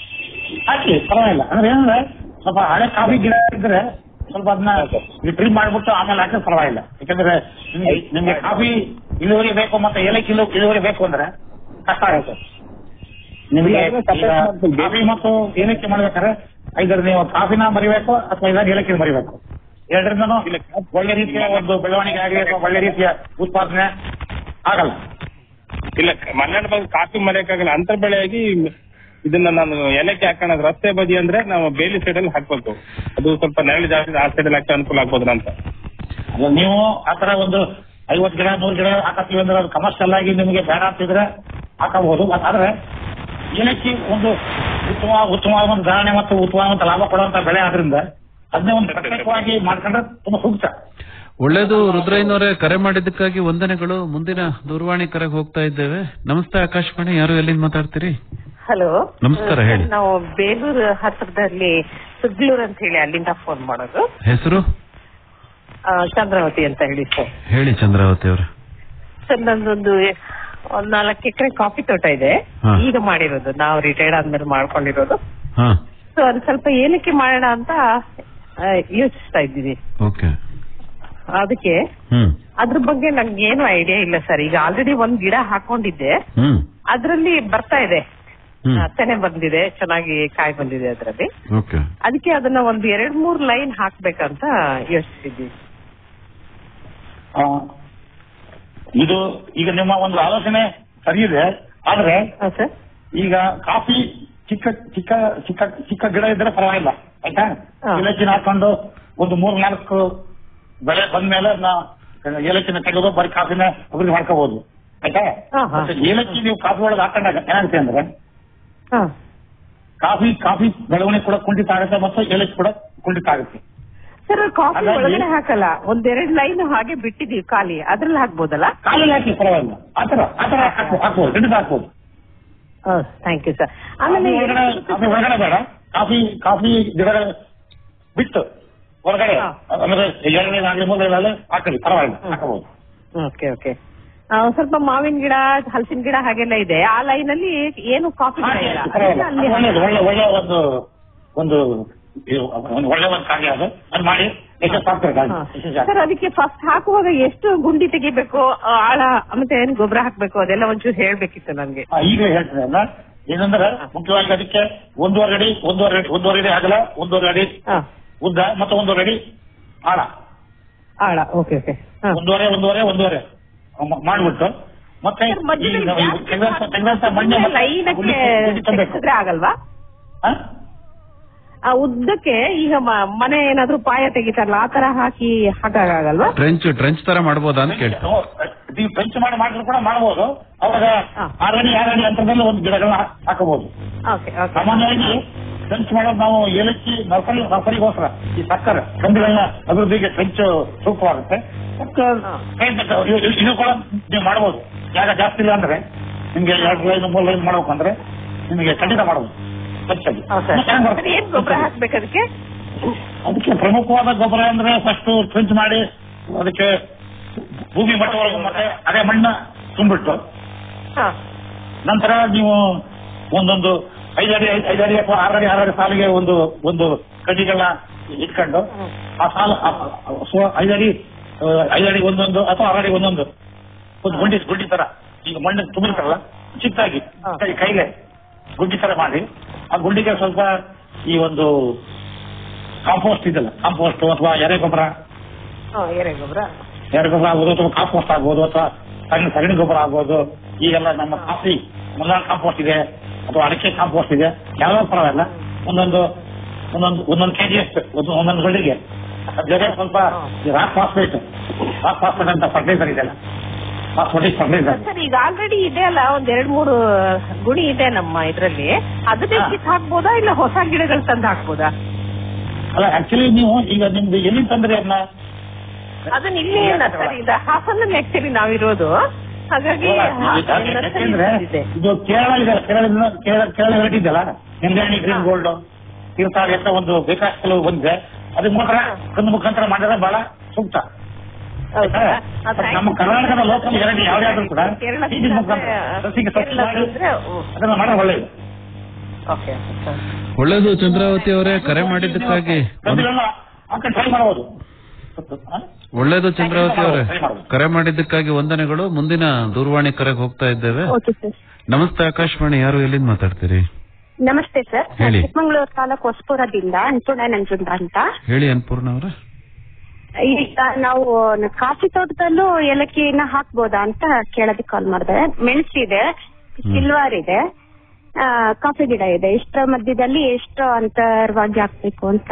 ಹಾಕಿ ಪರವಾಗಿಲ್ಲ ಅಂದ್ರೆ ಏನಂದ್ರೆ ಸ್ವಲ್ಪ ಹಳೆ ಕಾಫಿ ಗಿಡ ಇದ್ರೆ ಸ್ವಲ್ಪ ಅದನ್ನ ಹಾ, ಸರ್. ಟ್ರಿಮ್ ಮಾಡ್ಬಿಟ್ಟು ಆಮೇಲೆ ಹಾಕಿದ್ರೆ ಪರವಾಗಿಲ್ಲ ಯಾಕಂದ್ರೆ ನಿಮ್ಗೆ ನಿಮ್ಗೆ ಕಾಫಿ ಇಳುವರಿ ಬೇಕು ಮತ್ತೆ ಏಲಕ್ಕಿ ಇಳು- ಇಳುವರಿ ಬೇಕು ಅಂದ್ರೆ ಕಷ್ಟ ಆಗುತ್ತೆ ನಿಮಗೆ ಇಲ್ಲ, ಅದನ್ನ separate ಈಗ ಮಾಡ್ತೀನಿ. ಕಾಫಿ ಮತ್ತು ಏಲಕ್ಕಿ ಮಾಡ್ಬೇಕಾದ್ರೆ ಐದರ ನೀವು ಕಾಫಿನ ಮರಿಬೇಕು ಅಥವಾ ಇದಾಗ ಏಲಕ್ಕಿ ಮರಿಬೇಕು ಎರಡರಿಂದನೂ ಇಲ್ಲ, ಒಳ್ಳೆ ರೀತಿಯ ಒಂದು ಬೆಳವಣಿಗೆ ಆಗಲಿ ಅಥವಾ ಒಳ್ಳೆ ರೀತಿಯ ಉತ್ಪಾದನೆ ಆಗಲ್ಲ ಇಲ್ಲ ಮಲೆನಾಡು ಭಾಗ ಕಾಫಿ ಮರೆಯಕ್ಕಾಗಲ್ಲ ಅಂತರ ಬೆಳೆಯಾಗಿ ಇದನ್ನ ನಾನು ಏಲಕ್ಕಿ ಹಾಕೋಣ ರಸ್ತೆ ಬದಿ ಅಂದ್ರೆ ನಾವು ಬೇಲಿ ಸೈಡ್ ಅಲ್ಲಿ ಹಾಕ್ಬೇಕು ಅದು ಸ್ವಲ್ಪ ನೆರಳು ಜಾಸ್ತಿ ಆ ಸೈಡ್ ಅಲ್ಲಿ ಹಾಕಿ ಅನುಕೂಲ ಆಗ್ಬೋದು ಅಂತ ಅದು ನೀವು ಆತರ ಒಂದು ಐವತ್ತು ಗಿಡ ನೂರು ಗಿಡ ಹಾಕತ್ತೀವಿ ಅಂದ್ರೆ ಅದು ಕಮರ್ಷಿಯಲ್ ಆಗಿ ನಿಮಗೆ ಬೇಡ ಅಂತಿದ್ರೆ ಹಾಕಬಹುದು ಆದ್ರೆ ಏಲಕ್ಕಿ ಒಂದು ಉತ್ತಮ ಉತ್ತಮವಾದ ಒಂದು ಧಾರಣೆ ಮತ್ತು ಉತ್ತಮವಾದ ಲಾಭ ಕೊಡುವಂತ ಬೆಳೆ ಆದ್ರಿಂದ ಅದನ್ನೇ ಒಂದು ಪ್ರತ್ಯೇಕವಾಗಿ ಮಾಡ್ಕೊಂಡ್ರೆ ತುಂಬಾ ಸೂಕ್ತ ಒಳ್ಳೇದು ರುದ್ರಯ್ಯನವರೇ ಕರೆ ಮಾಡಿದ್ದಕ್ಕಾಗಿ ವಂದನೆಗಳು ಮುಂದಿನ ದೂರವಾಣಿ ಕರೆಗೆ ಹೋಗ್ತಾ ಇದ್ದೇವೆ ನಮಸ್ತೆ ಆಕಾಶವಾಣಿ ಯಾರು ಎಲ್ಲಿಂದ ಮಾತಾಡ್ತೀರಿ ಹಲೋ ನಮಸ್ಕಾರ, ಹೇಳಿ. ನಾವು ಬೇಲೂರು ಹತ್ರದಲ್ಲಿ ಸುಗ್ಲೂರ್ ಅಂತ ಹೇಳಿ ಅಲ್ಲಿಂದ ಫೋನ್ ಮಾಡೋದು ಹೆಸರು ಆ, ಚಂದ್ರಾವತಿ ಅಂತ ಹೇಳಿ ಸರ್ ಹೇಳಿ ಚಂದ್ರಾವತಿ ಅವರು ಸರ್ ನಂದೊಂದು ಒಂದ್ ನಾಲ್ಕು ಎಕರೆ ಕಾಫಿ ತೋಟ ಇದೆ ಹಾ. ಈಗ ಮಾಡಿರೋದು ನಾವು ರಿಟೈರ್ಡ್ ಆದ್ಮೇಲೆ ಮಾಡ್ಕೊಂಡಿರೋದು ಹಾ ಸೊ ಅದು ಸ್ವಲ್ಪ ಏಲಕ್ಕಿ ಮಾಡೋಣ ಅಂತ ಆ, ಯೋಚಿಸ್ತಾ ಇದ್ದೀವಿ ಓಕೆ ಅದಕ್ಕೆ ಹ್ಮ್ ಅದ್ರ ಬಗ್ಗೆ ನಂಗೆ ಏನು ಐಡಿಯಾ ಇಲ್ಲ ಸರ್ ಈಗ ಆಲ್ರೆಡಿ ಒಂದ್ ಗಿಡ ಹಾಕೊಂಡಿದ್ದೆ ಹ್ಮ್ ಅದ್ರಲ್ಲಿ ಬರ್ತಾ ಇದೆ ಹ್ಮ್ ಆ, ತೆನೆ ಬಂದಿದೆ ಚೆನ್ನಾಗಿ ಕಾಯಿ ಬಂದಿದೆ ಅದ್ರಲ್ಲಿ ಓಕೆ ಅದಕ್ಕೆ ಅದನ್ನ ಒಂದ್ ಎರಡ್ ಮೂರ್ ಲೈನ್ ಹಾಕ್ಬೇಕಂತ ಯೋಚಿಸಿದ್ವಿ ಆ, ಇದು ಈಗ ನಿಮ್ಮ ಒಂದು ಆಲೋಚನೆ ಸರಿ ಇದೆ ಆದ್ರೆ ಹಾ ಸರ್ ಈಗ ಕಾಫಿ ಚಿಕ್ಕ ಚಿಕ್ಕ ಚಿಕ್ಕ ಚಿಕ್ಕ ಗಿಡ ಇದ್ರೆ ಪರವಾಗಿಲ್ಲ ಆಯ್ತಾ ಹಾ. ಏಲಕ್ಕಿನ ಹಾಕೊಂಡು ಒಂದು ಮೂರ್ ನಾಲ್ಕು ಬೆಳೆ ಬಂದ್ಮೇಲೆ ನಾ ಏಲಕ್ಕಿನ ತೆಗೆದು ಬರೀ ಕಾಫಿನ ಅಭಿವೃದ್ಧಿ ಮಾಡ್ಕೋಬಹುದು ಆಯ್ತಾ ಹಾ, ಹಾ. ಮತ್ತೆ ಏಲಕ್ಕಿ ನೀವು ಕಾಫಿ ಒಳಗೆ ಹಾಕೊಂಡಾಗ ಏನಾಗುತ್ತೆ ಅಂದ್ರೆ ಹಾ ಕಾಫಿ ಕಾಫಿ ಬೆಳವಣಿಗೆ ಕೂಡ ಕುಂಠಿತ ಆಗುತ್ತೆ ಮತ್ತು ಏಲಕ್ಕಿ ಕೂಡ ಕುಂಠಿತ ಆಗುತ್ತೆ ಸರ್ ಕಾಫಿ ಹಾಗಾಗಿ- ಒಳಗಡೆ ಹಾಕಲ್ಲ ಒಂದೆರಡ್ ಲೈನ್ ಹಾಗೆ ಬಿಟ್ಟಿದೀವಿ ಖಾಲಿ ಅದ್ರಲ್ಲಿ ಹಾಕ್ಬೋದಲ್ಲ ಕಾಲಲ್ಲಿ ಹಾಕಿ ಪರವಾಗಿಲ್ಲ ಆತರ ಆತರ ಹಾಕ್ಬೋದು ಹಾಕ್ಬೋದು ಖಂಡಿತ ಹಾಕ್ಬೋದು ಥ್ಯಾಂಕ್ ಯು ಸರ್ ಕಾಫಿ ಆಮೇಲೆ ಒಳಗಡೆ ಕಾಫಿ ಒಳಗಡೆ ಬೇಡ ಕಾಫಿ ಕಾಫಿ ಗಿಡಗಳ ಬಿಟ್ಟು ಹೊರಗಡೆ ಹಾ. ಅಂದ್ರೆ ಎರಡನೇದಾಗ್ಲಿ ಮೂರನೇದಾಗಲಿ ಹಾಕಲಿ ಪರವಾಗಿಲ್ಲ ಹಾಕಬಹುದು ಓಕೆ ಓಕೆ ಸ್ವಲ್ಪ ಮಾವಿನ ಗಿಡ ಹಲಸಿನ ಗಿಡ ಹಾಗೆಲ್ಲ ಇದೆ ಆ ಲೈನ್ ಅಲ್ಲಿ ಏನು ಕಾಫಿ ಗಿಡ ಇಲ್ಲ ಅದಕ್ಕೆ ಅಲ್ಲಿ ಒಳ್ಳೆದು ಒಳ್ಳೆ ಒಳ್ಳೆ ಒಂದು ಒಂದು ಇದು ಒಂದು ಒಳ್ಳೆ ಒಂದು ಕಾರ್ಯ ಅದು ಅದು ಮಾಡಿ ಯಶಸ್ಸಾಗ್ತಾರೆ ಗಾಡಿ ಯಶಸ್ಸಾಗ್ತದೆ. ಸರ್ ಅದಕ್ಕೆ ಫಸ್ಟ್ ಹಾಕುವಾಗ ಎಷ್ಟು ಗುಂಡಿ ತೆಗಿಬೇಕು ಆ, ಆಳ ಮತ್ತೆ ಏನ್ ಗೊಬ್ಬರ ಹಾಕ್ಬೇಕು ಅದೆಲ್ಲ ಒಂಚೂರು ಹೇಳ್ಬೇಕಿತ್ತು ನನ್ಗೆ ಆ, ಈಗಲೇ ಹೇಳ್ತೇನೆ ಅಲ್ಲ ಏನಂದ್ರೆ ಮುಖ್ಯವಾಗಿ ಅದಕ್ಕೆ ಒಂದೂವರೆ ಅಡಿ ಒಂದೂವರೆ ಅಡಿ ಒಂದೂವರೆ ಅಡಿ ಆಗಲ್ಲ ಒಂದೂವರೆ ಅಡಿ ಹಾ ಉದ್ದ ಮತ್ತೆ ಒಂದೂವರೆ ಅಡಿ ಆಳ ಆಳ ಓಕೆ ಓಕೆ ಹಾ ಒಂದೂವರೆ ಒಂದೂವರೆ ಒಂದೂವರೆ ಮ- ಮಾಡ್ಬಿಟ್ಟು ಮತ್ತೆ ಸರ್, ಮಧ್ಯದಲ್ಲಿ ಈಗ ಜಾಸ್ತಿ ತೆಂಗಂತ ತೆಂಗಂತ ಮಣ್ಣೆ ಮತ್ತೆ ಲೈನಕ್ಕೆ ಗುಂಡಿ- ಗುಂಡಿ ತುಂಬಬೇಕು. ತೆಗ್ಸಿದ್ರೆ ಆಗಲ್ವಾ ಆ? ಆ ಉದ್ದಕ್ಕೆ ಈಗ ಮ- ಮನೆ ಏನಾದ್ರೂ ಪಾಯ ತೆಗಿತಾರಲ್ಲ ಆ ತರ ಹಾಕಿ ಹಾಕಾಗಲ್ವಾ ಟ್ರೆಂಚ್ ಟ್ರೆಂಚ್ ತರ ಮಾಡ್ಬೋದಾ ಅಂತ ಕೇಳ್ತಾರೆ ಓ, ನೀವು ಪಂಚ್ ಮಾಡಿ ಮಾಡಿದ್ರು ಕೂಡ ಮಾಡಬಹುದು ಅವಾಗ ಹಾ. ಆರಡಿ ಆರಡಿ ಅಂತರದಲ್ಲಿ ಒಂದು ಗಿಡಗಳನ್ನ ಹಾಕಬಹುದು ಓಕೆ ಓಕೆ ಸಾಮಾನ್ಯವಾಗಿ ಟ್ರೆಂಚ್ ಮಾಡೋದು ನಾವು ಏಲಕ್ಕಿ ನರ್ಸರಿ ನರ್ಸರಿಗೋಸ್ಕರ ಈ ಸಕ್ಕರೆ ಕಂದುಗಳನ್ನ ಅಭಿವೃದ್ಧಿಗೆ ಟ್ರೆಂಚ್ ಸೂಕ್ತವಾಗುತ್ತೆ ಮತ್ತೆ ಹಾ. ಪ್ರಯತ್ನ ಇದು- ಇದು- ಇದು ಕೂಡ ನೀವು ಮಾಡಬಹುದು ಜಾಗ ಜಾಸ್ತಿ ಇಲ್ಲ ಅಂದ್ರೆ ನಿಮ್ಗೆ ಎರಡು ಲೈನ್ ಮೂರು ಲೈನ್ ಮಾಡ್ಬೇಕಂದ್ರೆ ನಿಮಗೆ ಖಂಡಿತ ಮಾಡಬಹುದು ಸ್ವಚ್ಛಾಗಿ ಚೆನ್ನಾಗ್ ಬರುತ್ತೆ. ಸರಿ, ಏನ್ ಗೊಬ್ಬರ ಹಾಕ್ಬೇಕು ಅದಕ್ಕೆ ಅದಕ್ಕೆ ಪ್ರಮುಖವಾದ ಗೊಬ್ಬರ ಅಂದ್ರೆ ಫಸ್ಟ್ ಟ್ರೆಂಚ್ ಮಾಡಿ ಅದಕ್ಕೆ ಭೂಮಿ ಮಟ್ಟವರೆಗೂ ಮತ್ತೆ ಅದೇ ಮಣ್ಣ ತುಂಬಿಟ್ಟು ಹಾ ನಂತರ ನೀವು ಒಂದೊಂದು ಐದಡಿ ಐದಡಿ ಅಥವಾ ಆರಡಿ ಆರಡಿ ಸಾಲಿಗೆ ಒಂದು ಒಂದು ಕಡ್ಡಿಗಳನ್ನ ಇಟ್ಕೊಂಡು ಆ ಸಾಲ ಆ- ಆ- ಸೊ ಐದಡಿ ಆ, ಐದಡಿ ಒಂದೊಂದು ಅಥವಾ ಆರಡಿ ಒಂದೊಂದು ಒಂದು ಗುಂಡಿ ಗುಂಡಿ ತರ ಈಗ ಮಣ್ಣು ತುಂಬಿರ್ತಾರಲ್ಲ ಚಿಕ್ಕದಾಗಿ ಕೈ ಕೈಗೆ ಗುಂಡಿ ತರ ಮಾಡಿ ಆ ಗುಂಡಿಗೆ ಸ್ವಲ್ಪ ಈ ಒಂದು ಕಾಂಪೋಸ್ಟ್ ಇದೆಲ್ಲ ಕಾಂಪೋಸ್ಟ್ ಅಥವಾ ಎರೆ ಗೊಬ್ಬರ ಹಾ ಎರೆ ಗೊಬ್ಬರ ಎರೆ ಗೊಬ್ಬರ ಆಗ್ಬೋದು ಅಥವಾ ಕಾಂಪೋಸ್ಟ್ ಆಗ್ಬೋದು ಅಥವಾ ಸಗಣಿ ಸಗಣಿ ಗೊಬ್ಬರ ಆಗ್ಬೋದು ಈಗೆಲ್ಲ ನಮ್ಮ ಕಾಫಿ ಮುನ್ನಾಳ್ ಕಾಂಪೋಸ್ಟ್ ಇದೆ ಅಥವಾ ಅಡಿಕೆ ಕಾಂಪೋಸ್ಟ್ ಇದೆ ಯಾವ್ಯಾವ ಪರವಾಗಿಲ್ಲ ಒಂದೊಂದು ಒಂದೊಂದು ಒಂದೊಂದು ಕೆಜಿ ಅಷ್ಟು ಒಂದು ಒಂದೊಂದು ಗಳ್ಳಿಗೆ ಜೊತೆ ಸ್ವಲ್ಪ ರಾಕ್ ಫಾಸ್ಫೇಟ್ ರಾಕ್ ಫಾಸ್ಫೇಟ್ ಅಂತ ಫರ್ಟಿಲೈಸರ್ ಇದೆಲ್ಲ ಫಾಸ್ಫೇಟಿಕ್ ಫರ್ಟಿಲೈಸರ್ ಸರ್ ಈಗ ಆಲ್ರೆಡಿ ಇದೆ ಅಲ್ಲ ಒಂದ್ ಎರಡ್ ಮೂರು ಗುಣಿ ಇದೆ ನಮ್ಮ ಇದ್ರಲ್ಲಿ ಅದನ್ನೇ ಹಾ. ಕಿತ್ ಹಾಕ್ಬೋದಾ ಇಲ್ಲ ಹೊಸ ಗಿಡಗಳು ತಂದು ಹಾಕ್ಬೋದಾ ಅಲ್ಲ ಆಕ್ಚುಲಿ ನೀವು ಈಗ ನಿಮ್ದು ಎಲ್ಲಿ ತಂದ್ರಿ ಅದನ್ನ ಅದನ್ನ ಇಲ್ಲಿ ಸರ್ ಇದು ಹಾಸನಲ್ಲಿ ಆಕ್ಚುಲಿ ನಾವಿರೋದು ಹಾಗಾಗಿ ಯಾಕೆಂದ್ರೆ ಇದೆ ಇದು ಕೇರಳ ಇದೆ ಕೇರಳದಿಂದ ಕೇರಳ ಕೇರಳ ವೆರೈಟಿ ಇದೆಯಲ್ಲ ನಿಂಬೆಹಣ್ಣಿ ಗ್ರೀನ್ ಗೋಲ್ಡ್ ತೀರ್ಥಾಳಿ ಅಂತ ಒಂದು ಬೇಕಾದಷ್ಟು ಕೆಲವು ಬಂದಿದೆ ಅದಕ್ಕೆ ಮಾತ್ರ ಕಂದು ಮುಖಾಂತರ ಮಾಡಿದ್ರೆ ಬಹಳ ಸೂಕ್ತ ಹೌದಾ? ಆ, ಬಟ್ ನಮ್ಮ ಕರ್ನಾಟಕದ ಲೋಕಲ್ ವೆರೈಟಿ ಯಾವ್ದಾದ್ರು ಕೂಡ ಕೇರಳ ಬೀಜದ ಮುಖಾಂತರ ಸಸಿಗೆ ಸ್ವಚ್ಛ ಕೇರಳ ಮಾಡಿ ಇದ್ರೆ, ಓ, ಅದನ್ನ ಮಾಡಿದ್ರೆ ಒಳ್ಳೆಯದು ಓಕೆ ಸರ್. ಒಳ್ಳೇದು ಚಂದ್ರಾವತಿ ಅವರೇ ಕರೆ ಮಾಡಿದ್ದಕ್ಕಾಗಿ ಕಂದುಗಳನ್ನ ಹಾಕೊಂಡು ಟ್ರೈ ಮಾಡಬಹುದು ಒಳ್ಳೇದು ಚಂದ್ರಾವತಿ ಅವರೇ Try ಮಾಡ್ಬೋದು. ಕರೆ ಮಾಡಿದ್ದಕ್ಕಾಗಿ ವಂದನೆಗಳು ಮುಂದಿನ ದೂರವಾಣಿ ಕರೆಗೆ ಹೋಗ್ತಾ ಇದ್ದೇವೆ ಓಕೆ ಸರ್ ನಮಸ್ತೆ ಆಕಾಶವಾಣಿ ಯಾರು ಎಲ್ಲಿಂದ ಮಾತಾಡ್ತೀರಿ ನಮಸ್ತೆ ಸರ್ ಹೇಳಿ. ಚಿಕ್ಕಮಂಗ್ಳೂರು ತಾಲೂಕು ಹೊಸಪುರದಿಂದ ಅನ್ನಪೂರ್ಣ ನಂಜುಂಡ ಅಂತ ಹೇಳಿ ಅನ್ಪೂರ್ಣ ಅವರೇ ಈಗ ನಾವು ಕಾಫಿ ತೋಟದಲ್ಲೂ ಏಲಕ್ಕಿನ ಹಾಕ್ಬೋದಾ ಅಂತ ಕೇಳೋದಕ್ಕೆ ಕಾಲ್ ಮಾಡಿದೆ ಮೆಣಸಿದೆ ಸಿಲ್ವರ್ ಇದೆ ಆ, ಕಾಫಿ ಗಿಡ ಇದೆ ಇಷ್ಟರ ಮಧ್ಯದಲ್ಲಿ ಎಷ್ಟು ಅಂತರವಾಗಿ ಹಾಕ್ಬೇಕು ಅಂತ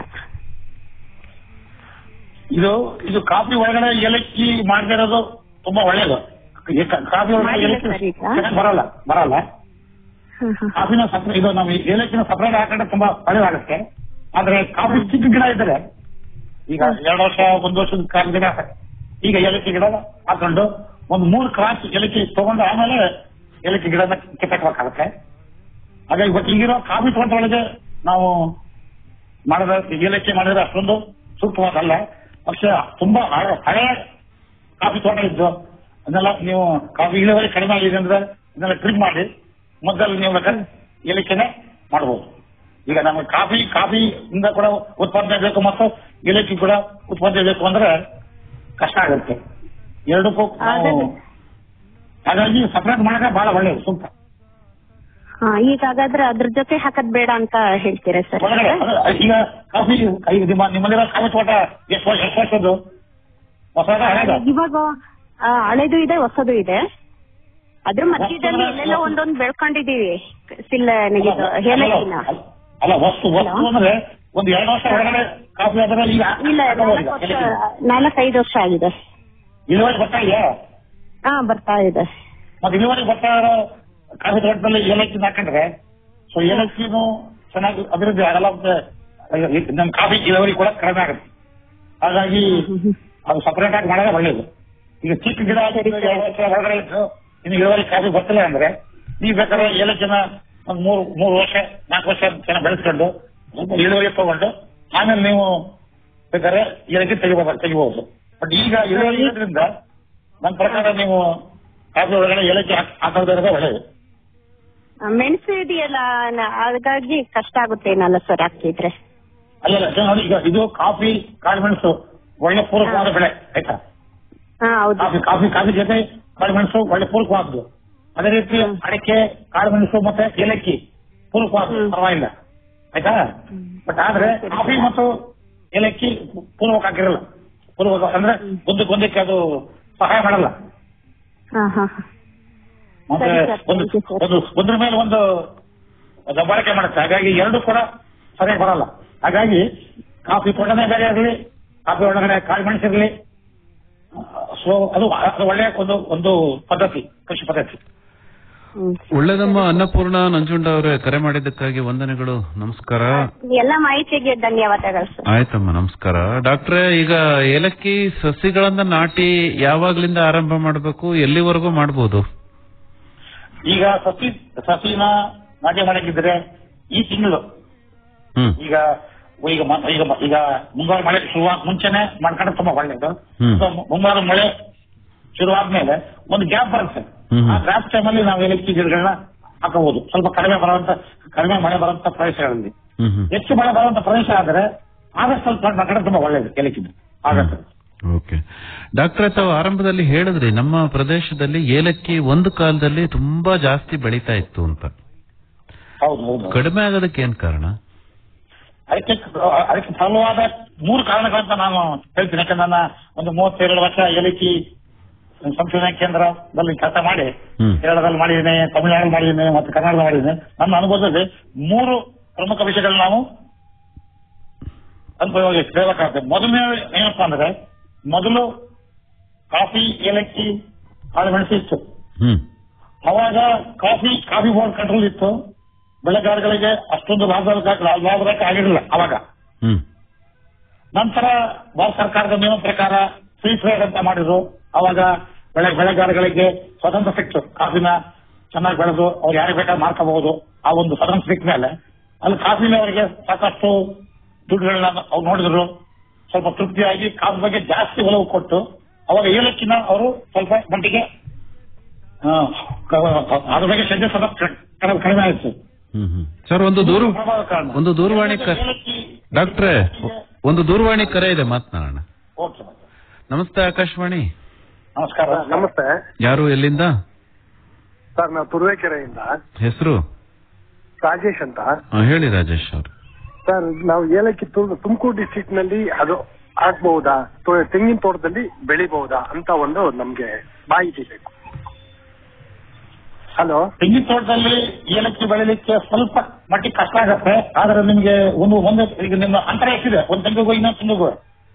ಇದು ಇದು ಕಾಫಿ ಒಳಗಡೆ ಏಲಕ್ಕಿ ಮಾಡ್ತಿರೋದು ತುಂಬಾ ಒಳ್ಳೇದು ಈ ಕ- ಕಾಫಿ ಒಳಗಡೆ ಮಾಡಿಲ್ಲ ಏಲಕ್ಕಿ ಸರ್ ಈಗ. ಚೆನ್ನಾಗ್ ಬರಲ್ಲ ಬರಲ್ಲ ಹ್ಮ್, ಹ್ಮ್. ಕಾಫಿನ ಸಪ್ರೇಟ್ ಇದು ನಾವು ಏಲಕ್ಕಿನ ಸಪ್ರೇಟ್ ಹಾಕೊಂಡ್ರೆ ತುಂಬಾ ಒಳ್ಳೇದಾಗುತ್ತೆ ಆದ್ರೆ ಕಾಫಿ ಚಿಕ್ಕ ಗಿಡ ಇದ್ರೆ ಈಗ ಎರಡು ವರ್ಷ ಒಂದು ವರ್ಷದ ಕಾಫಿ ಗಿಡ ಈಗ ಏಲಕ್ಕಿ ಗಿಡ ಹಾಕೊಂಡು ಒಂದು ಮೂರು ಕ್ರಾಸ್ ಏಲಕ್ಕಿ ತಗೊಂಡು ಆಮೇಲೆ ಏಲಕ್ಕಿ ಗಿಡನ ಕಿತ್ತಕ್ಕಾಗುತ್ತೆ ಹಾಗಾಗಿ ಇವತ್ತು ಈಗಿರೋ ಕಾಫಿ ತೋಟದೊಳಗೆ ನಾವು ಮಾಡಿದ ಏಲಕ್ಕಿ ಮಾಡಿದ್ರೆ ಅಷ್ಟೊಂದು ಸೂಕ್ತವಾದಲ್ಲ പക്ഷെ ತುಂಬಾ ಹಳೆ- ಹಳೆಯ ಕಾಫಿ ತೋಟ ಇದ್ದು ಅದನ್ನೆಲ್ಲ ನೀವು ಕಾಫಿ ಇಳುವರಿ ಕಡಿಮೆ ಆಗಿದೆ ಅಂದ್ರೆ ಇದನ್ನೆಲ್ಲ ಟ್ರಿಮ್ ಮಾಡಿ ಮೊದಲು ನೀವು ಬೇಕಾದ್ರೆ ಏಲಕ್ಕಿನೇ ಮಾಡಬಹುದು ಈಗ ನಮಗೆ ಕಾಫಿ ಕಾಫಿ ಇಂದ ಕೂಡ ಉತ್ಪಾದನೆ ಬೇಕು ಮತ್ತು ಏಲಕ್ಕಿ ಕೂಡ ಉತ್ಪಾದನೆ ಬೇಕು ಅಂದ್ರೆ ಕಷ್ಟ ಆಗುತ್ತೆ ಎರಡಕ್ಕೂ ನಾವು ಅದನ್ನೇ. ಹಾಗಾಗಿ ಸಪರೇಟ್ ಮಾಡಕ್ಕೆ ಬಹಳ ಒಳ್ಳೆಯದು ಸೂಕ್ತ ಹಾ ಈಗ ಹಾಗಾದ್ರೆ ಅದ್ರ ಜೊತೆ ಹಾಕದ್ ಬೇಡ ಅಂತ ಹೇಳ್ತೀರಾ ಸರ್ ಒಳಗಡೆ ಅದು ಈಗ ಕಾಫಿ ಈಗ ನಿಮ್ಮ ನಿಮ್ಮಲ್ಲಿರೋ ಕಾಫಿ ತೋಟ ಎಷ್ಟು ವರ್ಷ ಎಷ್ಟು ವರ್ಷದ್ದು ಹೊಸದ ಹಳೆದ ಇವಾಗ ಆ, ಹಳೆದು ಇದೆ ಹೊಸದು ಇದೆ ಅದ್ರ ಮಧ್ಯದಲ್ಲಿ ಎಲ್ಲೆಲ್ಲ ಒಂದೊಂದು ಬೆಳ್ಕೊಂಡಿದೀವಿ ಸಿಲ್ಲ ಇದು ಏಲಕ್ಕಿನ ಅಲ್ಲ ವಸ್ತು ವಸ್ತು ಅಂದ್ರೆ ಒಂದು ಎರಡು ವರ್ಷ ಒಳಗಡೆ ಕಾಫಿ ಆದ್ರೆ ಈಗ ಇಲ್ಲ ಹಾಕಬಹುದು ಈಗ ನಾಲ್ಕು ವರ್ಷ ಏಲಕ್ಕಿ. ನಾಲ್ಕೈದು ವರ್ಷ ಆಗಿದೆ ಇಳುವರಿ ಬರ್ತಾ ಇದೆಯಾ ಹಾ ಬರ್ತಾ ಇದೆ ಮತ್ತೆ ಇಳುವರಿ ಬರ್ತಾ ಇರೋ ಕಾಫಿ ತೋಟದಲ್ಲಿ ಏಲಕ್ಕಿ ಹಾಕೊಂಡ್ರೆ ಸೊ ಏಲಕ್ಕಿನೂ ಚೆನ್ನಾಗಿ ಅಭಿವೃದ್ಧಿ ಆಗಲ್ಲ ಮತ್ತೆ ನಮ್ಮ ಕಾಫಿ ಇಳುವರಿ ಕೂಡ ಕಡಿಮೆ ಆಗುತ್ತೆ ಹಾಗಾಗಿ ಅದು ಸಪರೇಟ್ ಆಗಿ ಮಾಡೋದೇ ಒಳ್ಳೇದು ಈಗ ಚಿಕ್ಕ ಗಿಡ ಆಗಿದ್ದು ಎರಡು ವರ್ಷ ಹೊರಗಡೆ ಇದ್ದು ಇನ್ನು ಇಳುವರಿ ಕಾಫಿ ಬರ್ತಿಲ್ಲ ಅಂದ್ರೆ ನೀವು ಬೇಕಾದ್ರೆ ಏಲಕ್ಕಿನ ಒಂದ್ ಮೂರು ಮೂರು ವರ್ಷ ನಾಲ್ಕು ವರ್ಷ ಚೆನ್ನಾಗಿ ಬೆಳೆಸ್ಕೊಂಡು ಸ್ವಲ್ಪ ಇಳುವರಿ ತಗೊಂಡು ಆಮೇಲೆ ನೀವು ಬೇಕಾದ್ರೆ ಏಲಕ್ಕಿ ತೆಗಿಬಹುದು ತೆಗಿಬಹುದು ಬಟ್ ಈಗ ಇಳುವರಿ ಇರೋದ್ರಿಂದ ನನ್ನ ಪ್ರಕಾರ ನೀವು ಕಾಫಿ ಒಳಗಡೆ ಏಲಕ್ಕಿ ಹಾಕ್- ಹಾಕದೇ ಇರೋದೇ ಒಳ್ಳೇದು ಆ, ಮೆಣಸು ಇದೆಯಲ್ಲ ನ- ಹಾಗಾಗಿ ಕಷ್ಟ ಆಗುತ್ತೇನಲ್ಲ ಸರ್ ಹಾಕಿದ್ರೆ ಅಲ್ಲಲ್ಲ ಇದು ನೋಡಿ ಈಗ ಇದು ಕಾಫಿ ಕಾಳುಮೆಣಸು ಒಳ್ಳೆ ಪೂರಕವಾದ ಬೆಳೆ ಆಯ್ತಾ ಹಾ ಹೌದು ಕಾಫಿ ಕಾಫಿ ಕಾಫಿ ಜೊತೆ ಕಾಳುಮೆಣಸು ಒಳ್ಳೆ ಪೂರಕವಾದ್ದು ಅದೇ ರೀತಿ ಅಡಿಕೆ ಕಾಳುಮೆಣಸು ಮತ್ತೆ ಏಲಕ್ಕಿ ಪೂರಕವಾದ್ದು ಪರವಾಗಿಲ್ಲ ಆಯ್ತಾ ಬಟ್ ಆದ್ರೆ ಕಾಫಿ ಮತ್ತು ಏಲಕ್ಕಿ ಪೂರ್ವಕ ಹಾಕಿರಲ್ಲ ಪೂರ್ವಕ ಅಂದ್ರೆ ಒಂದಕ್ಕೊಂದಕ್ಕೆ ಅದು ಸಹಾಯ ಮಾಡಲ್ಲ ಹಾ ಹಾ ಹಾ ಮತ್ತೆ ಸರಿ ಸರ್, ಒಂದು thank you sir. ಒಂದು ಒಂದ್ರ ಮೇಲೆ ಒಂದು ದಬ್ಬಾಳಿಕೆ ಮಾಡುತ್ತೆ ಹಾಗಾಗಿ ಎರಡು ಕೂಡ ಸರಿಯಾಗಿ ಬರಲ್ಲ ಹಾಗಾಗಿ ಕಾಫಿ ಕೊಡನೆ ಬೇರೆ ಇರಲಿ ಕಾಫಿ ಒಳಗಡೆ ಕಾಳುಮೆಣಸಿರ್ಲಿ ಸೊ ಅದು ಅದು ಒಳ್ಳೆಯ ಒಂದು ಒಂದು ಪದ್ಧತಿ ಕೃಷಿ ಪದ್ಧತಿ ಒಳ್ಳೆದಮ್ಮ ಅನ್ನಪೂರ್ಣ ನಂಜುಂಡ ಅವರೇ ಕರೆ ಮಾಡಿದ್ದಕ್ಕಾಗಿ ವಂದನೆಗಳು ನಮಸ್ಕಾರ ಎಲ್ಲ ಮಾಹಿತಿಗೆ ಧನ್ಯವಾದಗಳು ಸರ್ ಆಯ್ತಮ್ಮ ನಮಸ್ಕಾರ ಡಾಕ್ಟ್ರೆ ಈಗ ಏಲಕ್ಕಿ ಸಸಿಗಳನ್ನ ನಾಟಿ ಯಾವಾಗ್ಲಿಂದ ಆರಂಭ ಮಾಡಬೇಕು ಎಲ್ಲಿವರೆಗೂ ಮಾಡಬಹುದು ಈಗ ಸಸಿ ಸಸಿನ ನಾಟಿ ಮಾಡಕ್ಕಿದ್ರೆ ಈ ತಿಂಗಳು ಹ್ಮ್ ಈಗ ಈಗ ಮ- ಈಗ ಮ- ಈಗ ಮುಂಗಾರು ಮಳೆ ಶುರುವಾಗ ಮುಂಚೆನೆ ಮಾಡ್ಕೊಂಡ್ರೆ ತುಂಬಾ ಒಳ್ಳೇದು ಹ್ಮ್. ಸೊ ಮುಂಗಾರು ಮಳೆ ಶುರುವಾದ್ಮೇಲೆ ಒಂದು ಗ್ಯಾಪ್ ಬರುತ್ತೆ ಹ್ಮ್. ಆ ಗ್ಯಾಪ್ ಟೈಮಲ್ಲಿ ನಾವು ಏಲಕ್ಕಿ ಗಿಡಗಳನ್ನ ಹಾಕಬಹುದು ಸ್ವಲ್ಪ ಕಡಿಮೆ ಬರುವಂತ ಕಡಿಮೆ ಮಳೆ ಬರುವಂತ ಪ್ರದೇಶಗಳಲ್ಲಿ ಹ್ಮ್ ಹ್ಮ್ ಹೆಚ್ಚು ಮಳೆ ಬರುವಂತ ಪ್ರದೇಶ ಆದ್ರೆ ಆದಷ್ಟು ಸ್ವಲ್ಪ ಮಾಡ್ಕೊಂಡ್ರೆ ತುಂಬಾ ಒಳ್ಳೇದು ಏಲಕ್ಕಿ ಆಗತ್ತೆ ಓಕೆ ಡಾಕ್ಟ್ರೆ ತಾವು ಆರಂಭದಲ್ಲಿ ಹೇಳಿದ್ರಿ ನಮ್ಮ ಪ್ರದೇಶದಲ್ಲಿ ಏಲಕ್ಕಿ ಒಂದು ಕಾಲದಲ್ಲಿ ತುಂಬಾ ಜಾಸ್ತಿ ಬೆಳೀತಾ ಇತ್ತು ಅಂತ ಹೌದು ಹೌದು ಕಡಿಮೆ ಆಗೋದಕ್ಕೆ ಏನ್ ಕಾರಣ ಅದಕ್ಕೆ ಅದಕ್ಕೆ ಸರಳವಾದ ಮೂರು ಕಾರಣಗಳಂತ ನಾನು ಹೇಳ್ತೀನಿ ಯಾಕಂದ್ರೆ ನನ್ನ ಒಂದು ಮೂವತ್ತೆರಡು ವರ್ಷ ಏಲಕ್ಕಿ ಸಂಶೋಧನಾ ಕೇಂದ್ರದಲ್ಲಿ ಕೆಲಸ ಮಾಡಿ ಹ್ಮ್. ಕೇರಳದಲ್ಲಿ ಮಾಡಿದ್ದೀನಿ ತಮಿಳುನಾಡು ಮಾಡಿದ್ದೀನಿ ಮತ್ತು ಕರ್ನಾಟಕ ಮಾಡಿದ್ದೀನಿ ನನ್ನ ಅನುಭವದಲ್ಲಿ ಮೂರು ಪ್ರಮುಖ ವಿಷಯಗಳನ್ನ ನಾವು ಅನುಭವವಾಗಿ ಹೇಳಬೇಕಾಗುತ್ತೆ ಮೊದಲನೇ ಏನಪ್ಪಾ ಅಂದ್ರೆ ಮೊದಲು ಕಾಫಿ ಏಲಕ್ಕಿ ಕಾಳುಮೆಣಸು ಇತ್ತು ಹ್ಮ್ ಅವಾಗ ಕಾಫಿ ಕಾಫಿ ಬೋರ್ಡ್ ಕಂಟ್ರೋಲ್ ಇತ್ತು ಬೆಳೆಗಾರಗಳಿಗೆ ಅಷ್ಟೊಂದು ಲಾಭದಾಯಕ ಲಾಭದಾಯಕ ಆಗಿರಲಿಲ್ಲ ಅವಾಗ ಹ್ಮ್ ನಂತರ ಭಾರತ ಸರ್ಕಾರದ ನಿಯಮ ಪ್ರಕಾರ ಫ್ರೀ ಟ್ರೇಡ್ ಅಂತ ಮಾಡಿದ್ರು ಅವಾಗ ಬೆಳೆ ಬೆಳೆಗಾರಗಳಿಗೆ ಸ್ವತಂತ್ರ ಸಿಕ್ತು ಕಾಫಿನ ಚೆನ್ನಾಗಿ ಬೆಳೆದು ಅವ್ರು ಯಾರಿಗೆ ಬೇಕಾದ್ರೆ ಮಾರ್ಕೋಬಹುದು ಆ ಒಂದು ಸ್ವತಂತ್ರ ಸಿಕ್ಕ ಮೇಲೆ ಅಲ್ಲಿ ಕಾಫಿನ ಅವರಿಗೆ ಸಾಕಷ್ಟು ದುಡ್ಡುಗಳನ್ನ ಅವ್ರು ನೋಡಿದ್ರು ಸ್ವಲ್ಪ ತೃಪ್ತಿಯಾಗಿ ಕಾಫಿ ಬಗ್ಗೆ ಜಾಸ್ತಿ ಒಲವು ಕೊಟ್ಟು ಅವಾಗ ಏಲಕ್ಕಿನ ಅವರು ಸ್ವಲ್ಪ ಮಟ್ಟಿಗೆ ಆ, ಕ- ಅದ್ರ ಬಗ್ಗೆ ಶ್ರದ್ಧೆ ಸ್ವಲ್ಪ ಕ- ಕಡಿಮೆ ಆಯಿತು ಹ್ಮ್ ಹ್ಮ್ ಸರ್ ಒಂದು ದೂರ ಪ್ರಭಾವ ಕಾರಣ. ಒಂದು ದೂರವಾಣಿ ಕ- ಏಲಕ್ಕಿ ಡಾಕ್ಟ್ರೆ ಒಂದು ದೂರವಾಣಿ ಕರೆ ಇದೆ ಮಾತನಾಡೋಣ ಓಕೆ ನಮಸ್ತೆ ಆಕಾಶವಾಣಿ ನಮಸ್ಕಾರ ನಮಸ್ತೆ ಯಾರು ಎಲ್ಲಿಂದ ಸರ್ ನಾವು ತುರುವೇಕೆರೆಯಿಂದ ಹೆಸರು ರಾಜೇಶ್ ಅಂತ ಹೇಳಿ ರಾಜೇಶ್ ಅವರು ಸರ್ ನಾವು ಏಲಕ್ಕಿ ತು- ತುಮಕೂರು ಡಿಸ್ಟ್ರಿಕ್ಟ್ ನಲ್ಲಿ ಅದು ಹಾಕ್ಬಹುದಾ ತೊ- ತೆಂಗಿನ ತೋಟದಲ್ಲಿ ಬೆಳಿಬಹುದಾ ಅಂತ ಒಂದು ನಮ್ಗೆ ಮಾಹಿತಿ ಬೇಕು ಹಲೋ ತೆಂಗಿನ ತೋಟದಲ್ಲಿ ಏಲಕ್ಕಿ ಬೆಳಿಲಿಕ್ಕೆ ಸ್ವಲ್ಪ ಮಟ್ಟಿಗೆ ಕಷ್ಟ ಆಗತ್ತೆ ಆದ್ರೆ ನಿಮ್ಗೆ ಒಂದು ಒಂದು ಈಗ ನಿಮ್ಮ ಅಂತರ ಎಷ್ಟಿದೆ ಒಂದು ತೆಂಗಿಗೂ ಇನ್ನೊಂದು ತೆಂಗಿಗೂ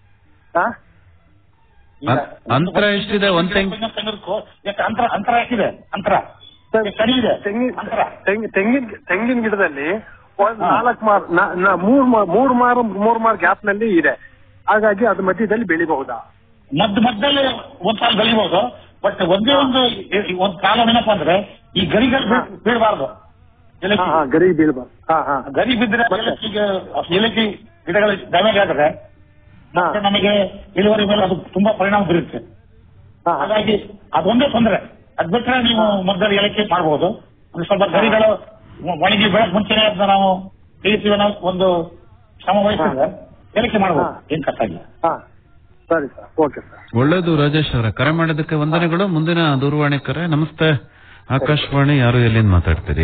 ಈಗ ಅಂ- ಅಂತರ ಎಷ್ಟಿದೆ? ಒಂದ್ ತೆಂಗು- ಇನ್ನೊಂದು ತೆಂಗಿಗೂ ಎಷ್ಟು ಅಂತರ ಅಂತರ ಎಷ್ಟಿದೆ ಅಂತರ ಎಷ್ಟು ಅಡಿ ಇದೆ ತೆಂಗಿನ ಅಂತರ ತೆಂಗಿ- ತೆಂಗಿನ ತೆಂಗಿನ ಗಿಡದಲ್ಲಿ ಒಂದ್ ಹಾ. ನಾಲ್ಕು ಮಾರ್ ನಾ- ನಾ- ಮೂರ್ ಮಾ- ಮೂರ್ ಮಾರು ಮೂರ್ ಮಾರ್ ಗ್ಯಾಪ್ ನಲ್ಲಿ ಇದೆ ಹಾಗಾಗಿ ಅದು ಮಧ್ಯದಲ್ಲಿ ಬೆಳಿಬಹುದಾ ಮಧ್ಯ ಮಧ್ಯದಲ್ಲಿ ಒಂದ್ ಸಾಲ ಬೆಳಿಬಹುದು ಬಟ್ ಒಂದೇ ಒಂದು ಒಂದ್ ಕಾಲ ಏನಪ್ಪಾ ಅಂದ್ರೆ ಈ ಗರಿಗಳು ಬೀಳ್- ಬೀಳಬಾರ್ದು ಹಾ ಏಲಕ್ಕಿ ಹಾ ಗರಿ ಬೀಳ್ಬಾರ್ದು ಹಾ ಹಾ ಗರಿ ಬಿದ್ರೆ ಏಲಕ್ಕಿಗೆ ಏಲಕ್ಕಿ ಗಿಡಗಳ ಡ್ಯಾಮೇಜ್ ಆದ್ರೆ ಹಾ ಮತ್ತೆ ನಮಗೆ ಇಳುವರಿ ಮೇಲೆ ಅದು ತುಂಬಾ ಪರಿಣಾಮ ಬೀರುತ್ತೆ ಹಾ ಹಾಗಾಗಿ ಅದೊಂದೇ ತೊಂದರೆ ಅದ್ ಬಿಟ್ರೆ ನೀವು ಮೊದಲು ಏಲಕ್ಕಿ ಮಾಡಬಹುದು ಒಂದು ಸ್ವಲ್ಪ ಗರಿಗಳು ಒಣಗಿ ಬೆಳಕ್ ಮುಂಚೆನೆ ಅದನ್ನ ನಾವು ತಿಳಿಸಿ ನಾವು ಒಂದು ಶ್ರಮ ವಹಿಸಿದ್ರೆ ಏಲಕ್ಕಿ ಮಾಡಬಹುದು ಹಾ. ಏನ್ ಕಷ್ಟ ಇಲ್ಲ ಹಾ ಸರಿ ಸರ್ ಓಕೆ ಸರ್ ಒಳ್ಳೇದು ರಾಜೇಶ್ ಅವರ ಕರೆ ಮಾಡಿದ್ದಕ್ಕೆ ವಂದನೆಗಳು ಮುಂದಿನ ದೂರವಾಣಿ ಕರೆ ನಮಸ್ತೆ ಆಕಾಶವಾಣಿ ಯಾರು ಎಲ್ಲಿಂದ ಮಾತಾಡ್ತೀರಿ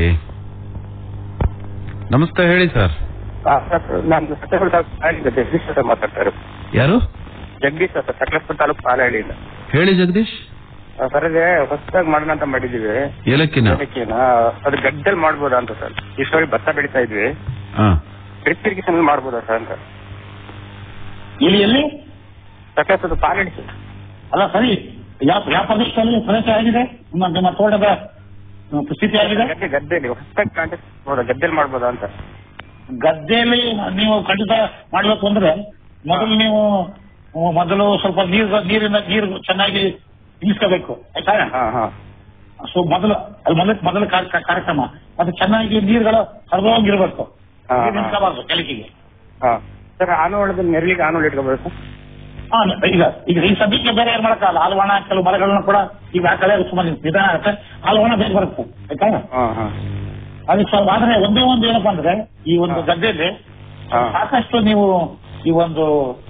ನಮಸ್ತೆ ಹೇಳಿ ಸರ್ ನಾನು ಸಕಲೇಶ್ಪುರ ತಾಲೂಕು ಜಗದೀಶ್ ಅಂತ ಮಾತಾಡ್ತಾ ಇರೋದು ಯಾರು ಜಗದೀಶ್ ಅಂತ ಸಕಲೇಶ್ಪುರ ತಾಲೂಕು ಪಾಲಹಳ್ಳಿಯಿಂದ ಹೇಳಿ ಜಗದೀಶ್ ಸರ್ ಅದೇ ಹೊಸದಾಗಿ ಮಾಡೋಣ ಅಂತ ಮಾಡಿದೀವಿ ಏಲಕ್ಕಿನ ಏಲಕ್ಕಿನ ಅದು ಗದ್ದೆಲ್ ಮಾಡ್ಬೋದಾ ಅಂತ ಸರ್ ಇಷ್ಟೊಳಗೆ ಭತ್ತ ಬೆಳೀತಾ ಇದ್ವಿ ಹಾ ಡ್ರಿಪ್ ಇರಿಗೇಷನ್ ಮಾಡ್ಬೋದಾ ಸರ್ ಅಂತ ಇಲ್ಲಿ ಎಲ್ಲಿ ಸಕಲೇಶ್ಪುರ ಪಾಲಹಳ್ಳಿ ಸರ್ ಅಲ್ಲ ಸರಿ ಯಾವ ಯಾವ ಪ್ರದೇಶದಲ್ಲಿ ಪ್ರದೇಶ ಆಗಿದೆ ನಿಮ್ಮ ನಿಮ್ಮ ತೋಟದ ಆ, ಸ್ಥಿತಿ ಆಗಿದೆ ಗದ್ದೆ ಗದ್ದೆಲಿ ಹೊಸದಾಗಿ ಕಾಂಟ್ಯಾಕ್ಟ್ ಮಾಡ್ಬೋದಾ ಗದ್ದೆಲ್ ಮಾಡ್ಬೋದಾ ಅಂತ ಗದ್ದೆಯಲ್ಲಿ ನೀವು ಖಂಡಿತ ಮಾಡ್ಬೇಕು ಅಂದ್ರೆ ಮೊದಲು ನೀವು ಆ, ಮೊದಲು ಸ್ವಲ್ಪ ನೀರು ನೀರಿನ ನೀರು ಚೆನ್ನಾಗಿ ಇಳಿಸ್ಕೋಬೇಕು ಆಯ್ತಾ ಹಾ ಹಾ ಸೊ ಮೊದಲು ಅಲ್ಲಿ ಮೊದಲ ಮೊದಲ ಕಾರ್ಯ- ಕಾರ್ಯಕ್ರಮ ಮತ್ತೆ ಚೆನ್ನಾಗಿ ನೀರುಗಳು ಹರಿದೋಗಿರ್ಬೇಕು ಹಾ, ಹಾ. ನೀರು ನಿಂತ್ಕೋಬಾರ್ದು ಕೆಳಕಿಗೆ ಹಾ ಸರ್ ಆನವಳದಲ್ಲಿ ನೆರಳಿಗೆ ಆನವಳ ಇಟ್ಕೋಬೋದು ಸರ್ ಹಾ, ಈಗ ಈಗ ಈ ಸದ್ಯಕ್ಕೆ ಬೇರೆ ಏನ್ ಮಾಡಕ್ಕಾಗಲ್ಲ ಹಾಲುವಾಣ ಕೆಲವು ಮರಗಳನ್ನ ಕೂಡ ಈಗ ಆ ಕಡೆ ಸುಮ್ಮನೆ ನಿಧಾನ ಆಗುತ್ತೆ ಹಾಲುವಾಣ ಬೇಗ ಬರುತ್ತೆ ಆಯ್ತಾ ಹಾ ಹಾ ಅದಕ್ಕೆ ಸ್ವಲ್ಪ ಆದ್ರೆ ಒಂದೇ ಒಂದು ಏನಪ್ಪಾ ಅಂದ್ರೆ ಈ ಒಂದು ಗದ್ದೆಯಲ್ಲಿ ಹಾ. ಸಾಕಷ್ಟು ನೀವು ಈ ಒಂದು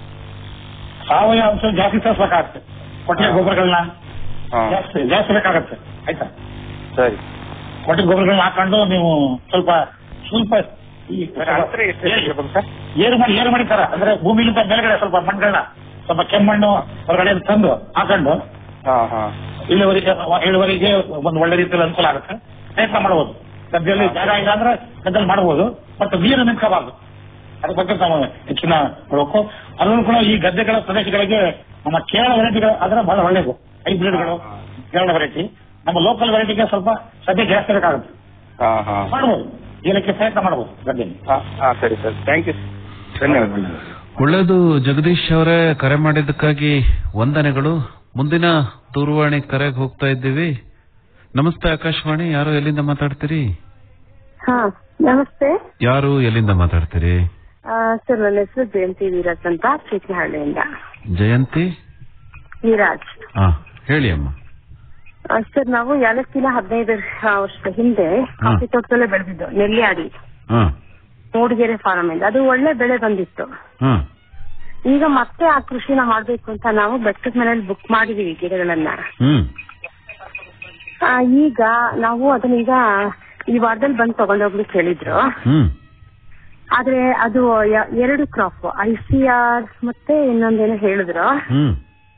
ಸಾವಯವ ಅಂಶ ಜಾಸ್ತಿ ಸೇರಿಸಬೇಕಾಗತ್ತೆ ಕೊಟ್ಟಿಗೆ ಗೊಬ್ಬರಗಳನ್ನ ಹಾ ಜಾಸ್ತಿ ಜಾಸ್ತಿ ಬೇಕಾಗತ್ತೆ ಆಯ್ತಾ ಸರಿ ಕೊಟ್ಟಿಗೆ ಗೊಬ್ಬರಗಳನ್ನ ಹಾಕೊಂಡು ನೀವು ಸ್ವಲ್ಪ ಸ್ವಲ್ಪ ಈ ಅಂತರ ಎಷ್ಟು ಇರ್ಬೇಕು ಸರ್ ಏರು ಮಾಡಿ ಏರು ಮಾಡಿತಾರ ಅಂದ್ರೆ ಭೂಮಿಗಿಂತ ಮೇಲ್ಗಡೆ ಸ್ವಲ್ಪ ಮಣ್ಣುಗಳನ್ನ ಸ್ವಲ್ಪ ಕೆಮ್ಮಣ್ಣು ಹೊರಗಡೆ ತಂದು ಹಾಕೊಂಡು ಹಾ ಹಾ ಇಳುವರಿಗೆ ಇಳುವರಿಗೆ ಒಂದು ಒಳ್ಳೆ ರೀತಿಯಲ್ಲಿ ಅನುಕೂಲ ಆಗುತ್ತೆ ಪ್ರಯತ್ನ ಮಾಡಬಹುದು ಗದ್ದೆಯಲ್ಲಿ ಜಾಗ ಇಲ್ಲ ಅಂದ್ರೆ ಗದ್ದೆಯಲ್ಲಿ ಮಾಡಬಹುದು ಬಟ್ ನೀರು ನಿಂತ್ಕೋಬಾರ್ದು ಅದ್ರ ಬಗ್ಗೆ ನಾವು ಹೆಚ್ಚಿನ ಮಾಡಬೇಕು ಅದರಲ್ಲೂ ಕೂಡ ಈ ಗದ್ದೆಗಳ ಪ್ರದೇಶಗಳಿಗೆ ನಮ್ಮ ಕೇರಳ ವೆರೈಟಿಗಳು ಆದ್ರೆ ಬಹಳ ಒಳ್ಳೇದು ಹೈಬ್ರಿಡ್ಗಳು ಕೇರಳ ವೆರೈಟಿ ನಮ್ಮ ಲೋಕಲ್ ವೆರೈಟಿಗೆ ಸ್ವಲ್ಪ ಸದ್ಯ ಜಾಸ್ತಿ ಬೇಕಾಗುತ್ತೆ ಹಾ ಹಾ ಮಾಡಬಹುದು ಏನಕ್ಕೆ ಪ್ರಯತ್ನ ಮಾಡಬಹುದು ಗದ್ದೆಯಲ್ಲಿ ಹಾ ಹಾ ಸರಿ ಸರ್ ಥ್ಯಾಂಕ್ ಯು ಧನ್ಯವಾದ ಒಳ್ಳೆಯದು ಜಗದೀಶ್ ಅವರೇ ಕರೆ ಮಾಡಿದ್ದಕ್ಕಾಗಿ ವಂದನೆಗಳು ಮುಂದಿನ ದೂರವಾಣಿ ಕರೆಗೆ ಹೋಗ್ತಾ ಇದ್ದೀವಿ ನಮಸ್ತೆ ಆಕಾಶವಾಣಿ ಯಾರು ಎಲ್ಲಿಂದ ಮಾತಾಡ್ತೀರಿ ಹಾ ನಮಸ್ತೆ ಯಾರು ಎಲ್ಲಿಂದ ಮಾತಾಡ್ತೀರಿ ಸರ್ ನನ್ನ ಹೆಸರು ಜಯಂತಿ ವೀರಾಜ್ ಅಂತ ಚೀಕನಹಳ್ಳಿಯಿಂದ ಜಯಂತಿ ವೀರಾಜ್ ಹಾ ಹೇಳಿ ಅಮ್ಮ ಆ, ಸರ್ ನಾವು ಯಾಲಕ್ಕಿನ ಹದಿನೈದು ವರ್ಷದ ಹಿಂದೆ ಕಾಫಿ ತೋಟದಲ್ಲೇ ಬೆಳೆದಿದ್ದು ನೆಲ್ಲಿಯಾಡಿ ಹಾ ಮೂಡಿಗೆರೆ ಫಾರಂ ಇಂದ ಅದು ಒಳ್ಳೆ ಬೆಳೆ ಬಂದಿತ್ತು ಹಾ ಈಗ ಮತ್ತೆ ಆ ಕೃಷಿನ ಮಾಡ್ಬೇಕು ಅಂತ ನಾವು ಬೆಟ್ಟದ ಮನೇಲಿ ಬುಕ್ ಮಾಡಿದೀವಿ ಗಿಡಗಳನ್ನ ಹ್ಮ್ ಆ, ಈಗ ನಾವು ಅದನ್ನ ಈಗ ಈ ವಾರದಲ್ಲಿ ಬಂದು ತಗೊಂಡೋಗ್ಲಿಕ್ಕೆ ಹೇಳಿದ್ರು ಹ್ಮ್ ಆದ್ರೆ ಅದು ಯ- ಎರಡು ಕ್ರಾಪ್ ಐ ಸಿ ಆರ್ ಮತ್ತೆ ಇನ್ನೊಂದೇನೋ ಹೇಳಿದ್ರು ಹ್ಮ್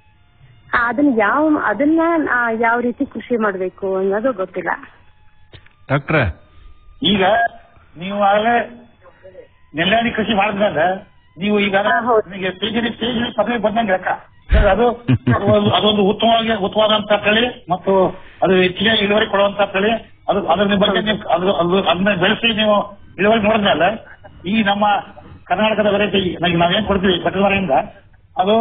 ಆ, ಅದನ್ನ ಯಾವ ಅದನ್ನ ಆ, ಯಾವ ರೀತಿ ಕೃಷಿ ಮಾಡ್ಬೇಕು ಅನ್ನೋದು ಗೊತ್ತಿಲ್ಲ ಡಾಕ್ಟ್ರೆ ಈಗ ನೀವು ಆಗಲೇ ನೆಲ್ಲಾಣಿ ಕೃಷಿ ಮಾಡಿದ್ಮೇಲೆ ನೀವು ಈಗ ನಿಮಗೆ ಪಿಜಿಡಿ ಪಿಜಿಡಿ ಪದವಿ ಬಂದಂಗೆ ಲೆಕ್ಕ ಯಾಕಂದ್ರೆ ಅದು ಅದು ಒಂದು- ಅದೊಂದು ಉತ್ತಮವಾಗಿ ಉತ್ತಮವಾದಂತ ತಳಿ ಮತ್ತು ಅದು ಹೆಚ್ಚಿಗೆ ಇಳುವರಿ ಕೊಡುವಂತ ತಳಿ ಅದು ಅದ್ರ ಬಗ್ಗೆ ನೀವು ಅದು ಅದು ಅದನ್ನ ಬೆಳೆಸಿ ನೀವು ಇಳುವರಿ ನೋಡಿದ್ಮೇಲೆ ಈ ನಮ್ಮ ಕರ್ನಾಟಕದ ವೆರೈಟಿ ನಾವೇನ್ ಕೊಡ್ತೀವಿ ಬಟಲ್ವಾರೆಯಿಂದ ಅದು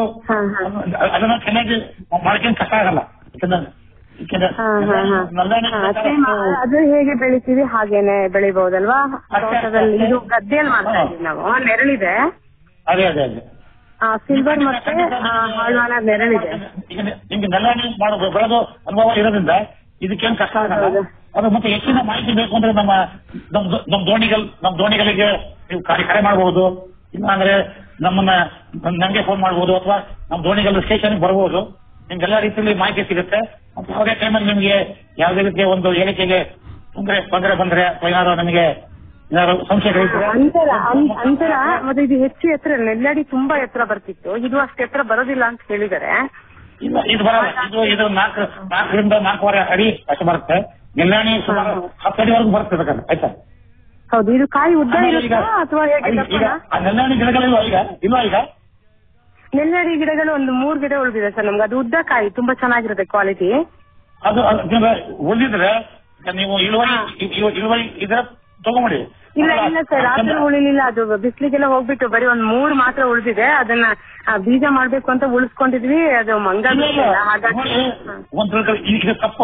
ಅದನ್ನ ಚೆನ್ನಾಗಿ ಮಾಡ್ಕೊಂಡು ಕಷ್ಟ ಆಗಲ್ಲ ಯಾಕಂದ್ರೆ ಯಾಕಂದ್ರೆ ಹಾ, ಹಾ, ಹಾ. ನಲ್ಲಾಣಿ ಹಾ, same ಅದು ಹೇಗೆ ಬೆಳಿತೀವಿ ಹಾಗೇನೆ ಬೆಳಿಬಹುದಲ್ವಾ ತೋಟದಲ್ಲಿ ಇದು ಗದ್ದೆಯಲ್ಲಿ ಮಾಡ್ತಾ ಇದೀವಿ ನಾವು ನೆರಳಿದೆ ಅದೇ ಅದೇ ಅದೇ ಸಿಲ್ವರ್ ಮತ್ತೆ ಆ, ಹಾಳ್ವಾನ ನೆರಳಿದೆ ಈಗ ನಿ- ನಿಮ್ಗೆ ನೆಲ್ಲಾಣಿ ಮಾಡೋ ಬೆಳೆದು ಅನುಭವ ಇರೋದ್ರಿಂದ ಇದಕ್ಕೇನು ಕಷ್ಟ ಆಗಲ್ಲ ಅದು ಮತ್ತೆ ಹೆಚ್ಚಿನ ಮಾಹಿತಿ ಬೇಕು ಅಂದ್ರೆ ನಮ್ಮ ನಮ್ ದೋ- ನಮ್ ದೋಣಿಗಳು ನಮ್ ದೋಣಿಗಳಿಗೆ ನೀವು ಕರೆ ಕರೆ ಮಾಡಬಹುದು ಇಲ್ಲ ಅಂದ್ರೆ ನಮ್ಮನ್ನ ನಮ್- ನಮ್ಗೆ ಫೋನ್ ಮಾಡಬಹುದು ಅಥವಾ ನಮ್ ದೋಣಿಗಳ ಸ್ಟೇಷನ್ ಬರಬಹುದು ನಿಮ್ಗೆಲ್ಲ ರೀತಿಯಲ್ಲಿ ಮಾಹಿತಿ ಸಿಗುತ್ತೆ ಮತ್ತೆ ಯಾವುದೇ ಟೈಮಲ್ಲಿ ನಿಮ್ಗೆ ಯಾವುದೇ ರೀತಿಯ ಒಂದು ಹೇಳಿಕೆಗೆ ತೊಂದರೆ ತೊಂದರೆ ಬಂದ್ರೆ ಅಥವಾ ಏನಾದ್ರು ನಮಗೆ ಏನಾದ್ರು ಸಂಶಯಗಳಿದ್ರೆ ಅಂತರ ಅಂ- ಅಂತರ ಮತ್ತೆ ಇದು ಹೆಚ್ಚು ಎತ್ತರ ನೆಲ್ಲಡಿ ತುಂಬಾ ಎತ್ತರ ಬರ್ತಿತ್ತು ಇದು ಅಷ್ಟು ಎತ್ತರ ಬರೋದಿಲ್ಲ ಅಂತ ಹೇಳಿದ್ದಾರೆ ಇಲ್ಲ ಇದು ಬರಲ್ಲ ಇದು ಇದು ನಾಲ್ಕು ನಾಲ್ಕರಿಂದ ನಾಲ್ಕೂವರೆ ಅಡಿ ಅಷ್ಟು ಬರುತ್ತೆ ನೆಲ್ಲಾಣಿ ಸುಮಾರು ಹತ್ತು ಅಡಿವರೆಗೂ ಬರುತ್ತೆ ಬೇಕಾದ್ರೆ ಆಯ್ತಾ ಹೌದು ಇದು ಕಾಯಿ ಉದ್ದ ಆಮೇಲೆ ಈಗ ಇರುತ್ತಾ ಅಥವಾ ಹೇಗೆ ಈಗ ದಪ್ಪನಾ? ಆ ನೆಲ್ಲಾಣಿ ಗಿಡಗಳಿಲ್ವಾ ಈಗ ಇಲ್ವಾ ಈಗ ನೆಲ್ಲಡಿ ಗಿಡಗಳು ಒಂದು ಮೂರ್ ಗಿಡ ಉಳಿದಿದೆ ಸರ್ ನಮ್ಗೆ ಅದು ಉದ್ದ ಕಾಯಿ ತುಂಬಾ ಚೆನ್ನಾಗಿರುತ್ತೆ ಕ್ವಾಲಿಟಿ ಅದು ಅದು ಯಾಕಂದ್ರೆ ಉಳಿದಿದ್ರೆ ನೀವು ಇಳುವರಿ ಇಳು- ಇಳುವರಿ ಇದ್ರೆ ತಗೊಂಬಿಡಿ ಇಲ್ಲ ಇಲ್ಲ ಸರ್ ಆತರ ಉಳಿಲಿಲ್ಲ ಅದು ಬಿಸ್ಲಿಗೆಲ್ಲ ಹೋಗ್ಬಿಟ್ಟು ಬರೀ ಒಂದ್ ಮೂರ್ ಮಾತ್ರ ಉಳಿದಿದೆ ಅದನ್ನ ಆ, ಬೀಜ ಮಾಡ್ಬೇಕು ಅಂತ ಉಳಿಸ್ಕೊಂಡಿದ್ವಿ ಅದು ಮಂಗ ಹಾಗಾಗಿ ಒಂದ್ ತಿಳ್ಕೊಳ್ಳಿ, ಈ- ಇದು ತಪ್ಪು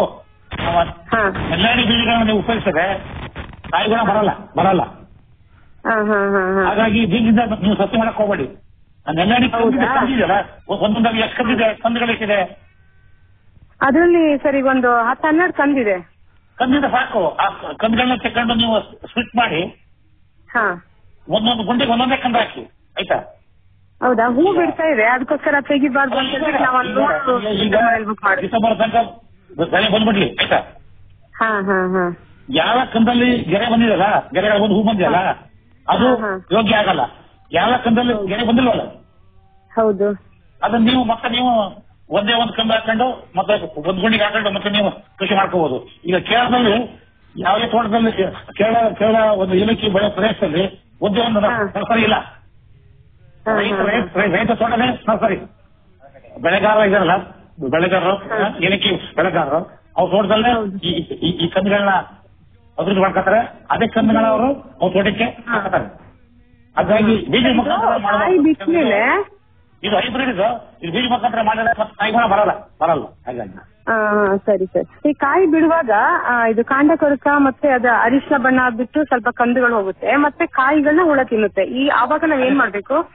ಅವ ನೆಲ್ಲಾಣಿ ಬೀಜಗಳನ್ನ ನೀವು ಉಪಯೋಗಿಸಿದ್ರೆ ಕಾಯಿಗುಣ ಬರಲ್ಲ ಬರಲ್ಲ ಹಾ ಹಾ ಹಾ ಹಾ ಹಾಗಾಗಿ ಬೀಜದಿಂದ ನೀವು ಸಸಿ ಮಾಡಕ್ ಹೋಗ್ಬೇಡಿ ಆ ನೆಲ್ಲಾಣಿ ಕಂದಿದೆ ಕಂದಿದೆಯಲ್ಲ ಒಂದೊಂದಾಗಿ ಎಷ್ಟು ಕಂದಿದೆ ಕಂದುಗಳಿದೆ ಅದ್ರಲ್ಲಿ ಸರ್ ಈಗ ಒಂದು ಹತ್ತು ಹನ್ನೆರಡು ಕಂದಿದೆ ಕಂದಿದ ಸಾಕು ಆ ಕಂದುಗಳನ್ನ ತಕೊಂಡು ನೀವು ಸ್ವಿಚ್ ಮಾಡಿ ಹಾ ಒಂದೊಂದು ಗುಂಡಿಗೆ ಒಂದೊಂದೇ ಕಂದ ಹಾಕಿ ಆಯ್ತಾ ಹೌದಾ ಹೂ ಬಿಡ್ತಾ ಇದೆ ಅದಕ್ಕೋಸ್ಕರ ತೆಗಿಬಾರ್ದು ಅಂತ ಹೇಳಿ ನಾವು ಒಂದು ಈಗ ಬುಕ್ ಮಾಡಿ ಡಿಸೆಂಬರ್ ತನಕ ಬೆಳೆ ಬಂದ್ಬಿಡ್ಲಿ ಆಯ್ತಾ ಹಾ ಹಾ ಹಾ ಯಾವ ಕಂದಲ್ಲಿ ಗೆರೆ ಬಂದಿದಲ್ಲ ಗೆರೆಗಳ ಒಂದು ಹೂ ಬಂದಿದಲ್ಲ ಅದು ಯೋಗ್ಯ ಆಗಲ್ಲ ಯಾವ ಕಂದಲ್ಲಿ ಗೆರೆ ಬಂದಿಲ್ವಲ್ಲ ಹೌದು ಅದನ್ನ ನೀವು ಮತ್ತೆ ನೀವು ಒಂದೇ ಒಂದು ಕಂದ ಹಾಕೊಂಡು ಮತ್ತೆ ಒಂದ್ ಗುಂಡಿಗೆ ಹಾಕೊಂಡು ಮತ್ತೆ ನೀವು ಕೃಷಿ ಮಾಡ್ಕೋಬಹುದು ಈಗ ಕೇರಳದಲ್ಲಿ ಯಾವುದೇ ತೋಟದಲ್ಲಿ ಕೇರಳ ಕೇರಳ ಒಂದು ಏಲಕ್ಕಿ ಬೆಳೆ ಪ್ರದೇಶದಲ್ಲಿ ಒಂದೇ ಒಂದು ನರ್ಸರಿ ಇಲ್ಲ ರೈತ ರೈತ- ರೈತ ತೋಟನೇ ನರ್ಸರಿ ಬೆಳೆಗಾರ ಇದಾರಲ್ಲ ಬೆಳೆಗಾರರು ಏಲಕ್ಕಿ ಬೆಳೆಗಾರರು ಅವ್ರ ತೋಟದಲ್ಲೇ ಈ ಈ- ಈ ಕಂದುಗಳನ್ನ ಅಭಿವೃದ್ಧಿ ಮಾಡ್ಕೊತಾರೆ ಅದೇ ಕಂದುಗಳನ್ನ ಅವರು ಅವ್ರ ತೋಟಕ್ಕೆ ಹಾಕತಾರೆ ಹಾಗಾಗಿ ಬೀಜ ಮುಖಾಂತರ ಕಾಯಿ ಬಿಟ್ಮೇಲೆ ಇದು ಹೈಬ್ರಿಡ್ ಇದು ಇದು ಬೀಜ ಮುಖಾಂತರ ಮಾಡಿದ್ರೆ ಮತ್ತೆ ಕಾಯಿಗುಣ ಬರಲ್ಲ ಬರಲ್ಲ ಹಾಗಾಗಿ ಆ, ಸರಿ ಸರ್ ಈ ಕಾಯಿ ಬಿಡುವಾಗ ಆ, ಇದು ಕಾಂಡ ಕೊರಕ ಮತ್ತೆ ಅದ ಅರಿಶಿನ ಬಣ್ಣ ಆಗ್ಬಿಟ್ಟು ಸ್ವಲ್ಪ ಕಂದುಗಳು ಹೋಗುತ್ತೆ ಮತ್ತೆ ಕಾಯಿಗಳನ್ನ ಹುಳ ತಿನ್ನುತ್ತೆ ಈ ಆವಾಗ ನಾವ್ ಏನ್ ಮಾಡ್ಬೇಕು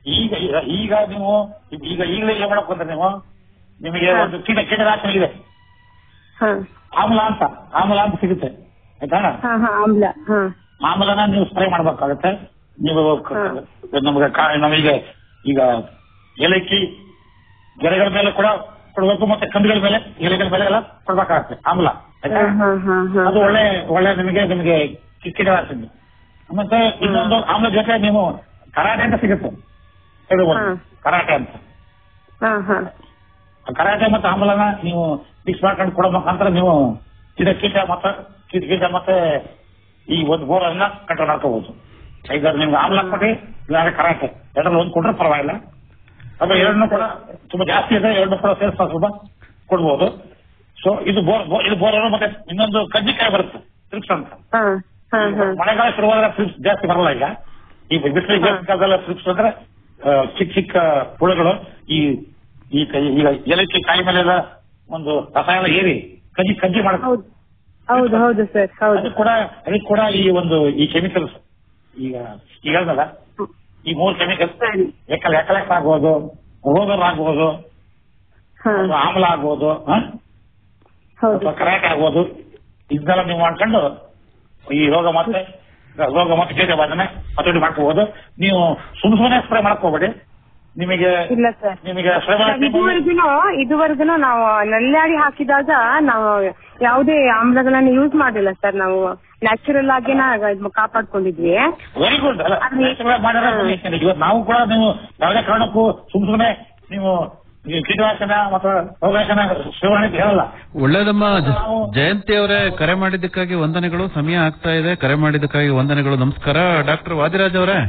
ಈಗ ಈಗ ಈಗ ನೀವು ಈಗ ಈಗಲೇ ಏನ್ ಮಾಡಕ್ ಬಂದ್ರೆ ನೀವು ನಿಮಗೆ ಒಂದು ಕೀಟ ಕೀಟನಾಶಕ ಇದೆ ಹಾ ಆಮ್ಲ ಅಂತ ಆಮ್ಲ ಅಂತ ಸಿಗುತ್ತೆ ಆಯ್ತಾ ಹಾ ಹಾ ಆಮ್ಲ ಹಾ ಆಮ್ಲನ ನೀವು ಸ್ಪ್ರೇ ಮಾಡ್ಬೇಕಾಗತ್ತೆ ನೀವು ಕ- ನಮ್ಗೆ ಕಾ- ನಮಗೆ ಈಗ ಏಲಕ್ಕಿ ಗೆರೆಗಳ ಮೇಲೆ ಕೂಡ ಕೊಡ್ಬೇಕು ಮತ್ತೆ ಕಂಬಿಗಳ ಮೇಲೆ ಎಲೆಗಳ ಮೇಲೆ ಎಲ್ಲ ಕೊಡ್ಬೇಕಾಗತ್ತೆ ಆಮ್ಲ ಆಯ್ತಾ ಹಾ ಹಾ ಹಾ ಅದು ಒಳ್ಳೆ ಒಳ್ಳೆ ನಿಮಗೆ ನಿಮಗೆ ಕೀಟನಾಶಕ ಮತ್ತೆ ಇನ್ನೊಂದು ಆಮ್ಲ ಜೊತೆ ನೀವು ಕರಾಟೆ ಅಂತ ಸಿಗುತ್ತೆ ಇದು ಒಂದು. ಹಾ. ಕರಾಟೆ ಅಂತ ಹಾ ಹಾ ಆ ಕರಾಟೆ ಮತ್ತೆ ಆಮ್ಲನ ನೀವು ಮಿಕ್ಸ್ ಮಾಡ್ಕೊಂಡು ಕೊಡೋ ಮುಖಾಂತರ ನೀವು ಕೀಟ ಕೀಟ ಮತ್ತೆ ಕೀಟ ಕೀಟ ಮತ್ತೆ ಈ ಒಂದು ಬೋರನ್ನ ಕಂಟ್ರೋಲ್ ಮಾಡ್ಕೋಬಹುದು ಈಗ ನಿಮ್ಗೆ ಆಮ್ಲ ಕೊಟ್ಟಿ ಇಲ್ಲಾಂದ್ರೆ ಕರಾಟೆ ಎರಡರಲ್ಲಿ ಒಂದು ಕೊಟ್ರೆ ಪರವಾಗಿಲ್ಲ ಅದು ಎರಡನ್ನೂ ಕೂಡ ತುಂಬಾ ಜಾಸ್ತಿ ಇದೆ ಎರಡನ್ನೂ ಕೂಡ ಸೇರಿಸ ಸ್ವಲ್ಪ ಕೊಡ್ಬೋದು ಸೊ ಇದು ಬೋರ್ ಬೋ- ಇದು ಬೋರ್ ಮತ್ತೆ ಇನ್ನೊಂದು ಕಜ್ಜಿಕಾಯಿ ಬರುತ್ತೆ ಟ್ರಿಪ್ಸ್ ಅಂತ ಹಾ ಹಾ ಹಾ ಮಳೆಗಾಲ ಶುರುವಾದಾಗ ಟ್ರಿಪ್ಸ್ ಜಾಸ್ತಿ ಬರಲ್ಲ ಈಗ ಈ ಬಿಸಿಲಿಗೆ ಕಾಲದಲ್ಲ ಟ್ರಿಪ್ಸ್ ಅಂದ್ರೆ ಆ, ಚಿಕ್ಕ ಚಿಕ್ಕ ಹುಳುಗಳು ಈ ಈ ಕೈ- ಈಗ ಏಲಕ್ಕಿ ಕಾಯಿ ಮೇಲೆ ಎಲ್ಲ ಒಂದು ರಸಾಯನ ಏರಿ ಕಜ್ಜಿ ಕಜ್ಜಿ ಮಾಡುತ್ತೆ ಹೌದು ಹೌದು ಹೌದು ಸರ್ ಹೌದು ಅದು ಕೂಡ ಅದಕ್ಕೆ ಕೂಡ ಈ ಒಂದು ಈ ಕೆಮಿಕಲ್ಸ್ ಈಗ ಈಗ ಹೇಳ್ದಲ್ಲ ಈ ಮೂರು ಕೆಮಿಕಲ್ಸ್ ಎಕಲ್ ಎಕಲೆಕ್ಟ್ ಆಗ್ಬೋದು ರೋಗರ್ ಆಗ್ಬೋದು ಹಾ ಅಥವಾ ಆಮ್ಲ ಆಗ್ಬೋದು ಹ? ಹೌದು ಅಥವಾ ಕರಾಟೆ ಆಗ್ಬೋದು ಇದನ್ನೆಲ್ಲ ನೀವು ಮಾಡ್ಕೊಂಡು ಈ ರೋಗ ಮತ್ತೆ ರೋಗ ಮತ್ತೆ ಕೀಟ ಬಾಧನೆ ಹತೋಟಿ ಮಾಡ್ಕೋಬಹುದು ನೀವು ಸುಮ್ ಸುಮ್ಮನೆ ಸ್ಪ್ರೇ ಮಾಡ್ಕೋಬೇಡಿ ನಿಮಗೆ ಇಲ್ಲ ಸರ್ ನಿಮಗೆ ಸ್ಪ್ರೇ ಇದುವರೆಗೂ ಇದುವರೆಗೂ ನಾವು ನಲ್ಲಾಡಿ ಹಾಕಿದಾಗ ನಾವು ಯಾವುದೇ ಆಮ್ಲಗಳನ್ನ ಯೂಸ್ ಮಾಡಿಲ್ಲ ಸರ್ ನಾವು ನ್ಯಾಚುರಲ್ ಆಗೇನ ಇದ್ನ ಕಾಪಾಡ್ಕೊಂಡಿದ್ವಿ ವೆರಿ ಗುಡ್ ಅಲ್ಲ natural ಮಾಡಿದ್ರೆ ಬನ್ನಿ. ಇವತ್ತು ನಾವು ಕೂಡ ನೀವು ಯಾವುದೇ ಕಾರಣಕ್ಕೂ ಸುಮ್ ಸುಮ್ಮನೆ ನೀವು ಈ ಕೀಟನಾಶನ ಮತ್ತು ರೋಗನಾಶನ ಸೇವನೆ ಅಂತ ಹೇಳಲ್ಲ ಒಳ್ಳೇದಮ್ಮ ಜ- ಜಯಂತಿ ಅವರೇ ಕರೆ ಮಾಡಿದ್ದಕ್ಕಾಗಿ ವಂದನೆಗಳು ಸಮಯ ಆಗ್ತಾ ಇದೆ ಕರೆ ಮಾಡಿದ್ದಕ್ಕಾಗಿ ವಂದನೆಗಳು ನಮಸ್ಕಾರ ಡಾಕ್ಟರ್ ವಾದಿರಾಜ್ ಅವರೇ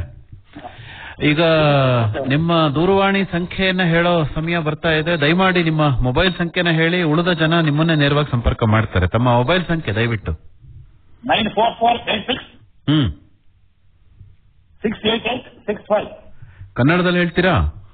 ಈಗ ನಿಮ್ಮ ದೂರವಾಣಿ ಸಂಖ್ಯೆಯನ್ನ ಹೇಳೋ ಸಮಯ ಬರ್ತಾ ಇದೆ ದಯಮಾಡಿ ನಿಮ್ಮ ಮೊಬೈಲ್ ಸಂಖ್ಯೆನ ಹೇಳಿ ಉಳಿದ ಜನ ನಿಮ್ಮನ್ನೇ ನೇರವಾಗಿ ಸಂಪರ್ಕ ಮಾಡ್ತಾರೆ ತಮ್ಮ ಮೊಬೈಲ್ ಸಂಖ್ಯೆ ದಯವಿಟ್ಟು nine four four eight six hmm six eight eight six five ಕನ್ನಡದಲ್ಲಿ ಹೇಳ್ತೀರಾ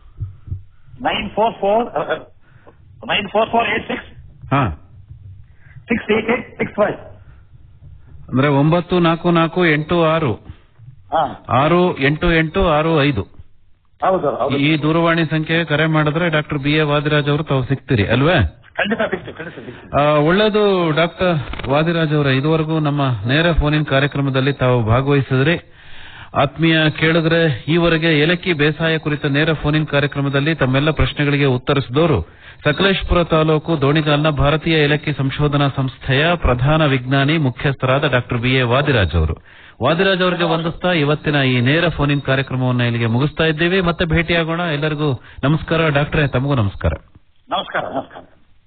nine four four nine four four eight six ಹಾ six eight eight six five ಅಂದ್ರೆ ಒಂಬತ್ತು ನಾಲ್ಕು ನಾಲ್ಕು ಎಂಟು ಆರು ಹಾ ಆರು ಎಂಟು ಎಂಟು ಆರು ಐದು ಹೌದು ಹೌದು ಈ ದೂರವಾಣಿ ಸಂಖ್ಯೆಗೆ ಕರೆ ಮಾಡಿದ್ರೆ ಡಾಕ್ಟರ್ ಬಿ ಎ ವಾದಿರಾಜ್ ಅವರು ತಾವು ಸಿಗ್ತೀರಿ ಅಲ್ವೇ ಖಂಡಿತ ಸಿಕ್ತು ಖಂಡಿತ ಸಿಕ್ತು ಆ, ಒಳ್ಳೆಯದು ಡಾಕ್ಟರ್ ವಾದಿರಾಜ್ ಅವರ ಇದುವರೆಗೂ ನಮ್ಮ ನೇರ ಫೋನಿನ್ ಕಾರ್ಯಕ್ರಮದಲ್ಲಿ ತಾವು ಭಾಗವಹಿಸಿದ್ರಿ ಆತ್ಮೀಯ ಕೇಳಿದ್ರೆ ಈವರೆಗೆ ಏಲಕ್ಕಿ ಬೇಸಾಯ ಕುರಿತ ನೇರ ಫೋನಿನ್ ಕಾರ್ಯಕ್ರಮದಲ್ಲಿ ತಮ್ಮೆಲ್ಲ ಪ್ರಶ್ನೆಗಳಿಗೆ ಉತ್ತರಿಸಿದವರು ಸಕಲೇಶ್ಪುರ ತಾಲೂಕು ದೋಣಿಗಾಲ್ನ ಭಾರತೀಯ ಏಲಕ್ಕಿ ಸಂಶೋಧನಾ ಸಂಸ್ಥೆಯ ಪ್ರಧಾನ ವಿಜ್ಞಾನಿ ಮುಖ್ಯಸ್ಥರಾದ ಡಾಕ್ಟರ್ ಬಿ ಎ ವಾದಿರಾಜ್ ಅವರು ವಾದಿರಾಜ್ ಅವರಿಗೆ ವಂದಿಸ್ತಾ ಇವತ್ತಿನ ಈ ನೇರ ಫೋನಿನ್ ಕಾರ್ಯಕ್ರಮವನ್ನು ಇಲ್ಲಿಗೆ ಮುಗಿಸ್ತಾ ಇದ್ದೀವಿ ಮತ್ತೆ ಭೇಟಿಯಾಗೋಣ ಎಲ್ಲರಿಗೂ ನಮಸ್ಕಾರ ಡಾಕ್ಟ್ರೇ ತಮಗೂ ನಮಸ್ಕಾರ ನಮಸ್ಕಾರ ನಮಸ್ಕಾರ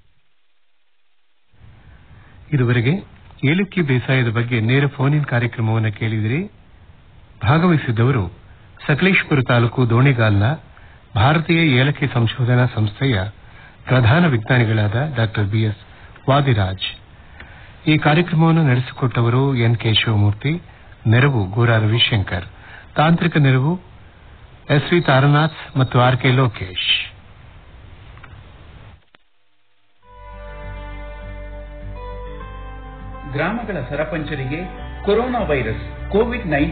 ಇದುವರೆಗೆ ಏಲಕ್ಕಿ ಬೇಸಾಯದ ಬಗ್ಗೆ ನೇರ ಫೋನ್ ಇನ್ ಕಾರ್ಯಕ್ರಮವನ್ನು ಕೇಳಿದಿರಿ ಭಾಗವಹಿಸಿದ್ದವರು ಸಕಲೇಶ್ಪುರ ತಾಲೂಕು ದೋಣಿಗಾಲ್ನ ಭಾರತೀಯ ಏಲಕ್ಕಿ ಸಂಶೋಧನಾ ಸಂಸ್ಥೆಯ ಪ್ರಧಾನ ವಿಜ್ಞಾನಿಗಳಾದ ಡಾಕ್ಟರ್ ಬಿಎಸ್ ವಾದಿರಾಜ್ ಈ ಕಾರ್ಯಕ್ರಮವನ್ನು ನಡೆಸಿಕೊಟ್ಟವರು ಎನ್ ಕೆ ಶಿವಮೂರ್ತಿ ನೆರವು ಗೋರಾ ರವಿಶಂಕರ್ ತಾಂತ್ರಿಕ ನೆರವು ಎಸ್ ವಿ ತಾರನಾಥ್ ಮತ್ತು ಆರ್ ಕೆ ಲೋಕೇಶ್ ಗ್ರಾಮಗಳ ಸರಪಂಚರಿಗೆ ಕೊರೋನಾ ವೈರಸ್ ಕೋವಿಡ್ ನೈನ್ಟೀನ್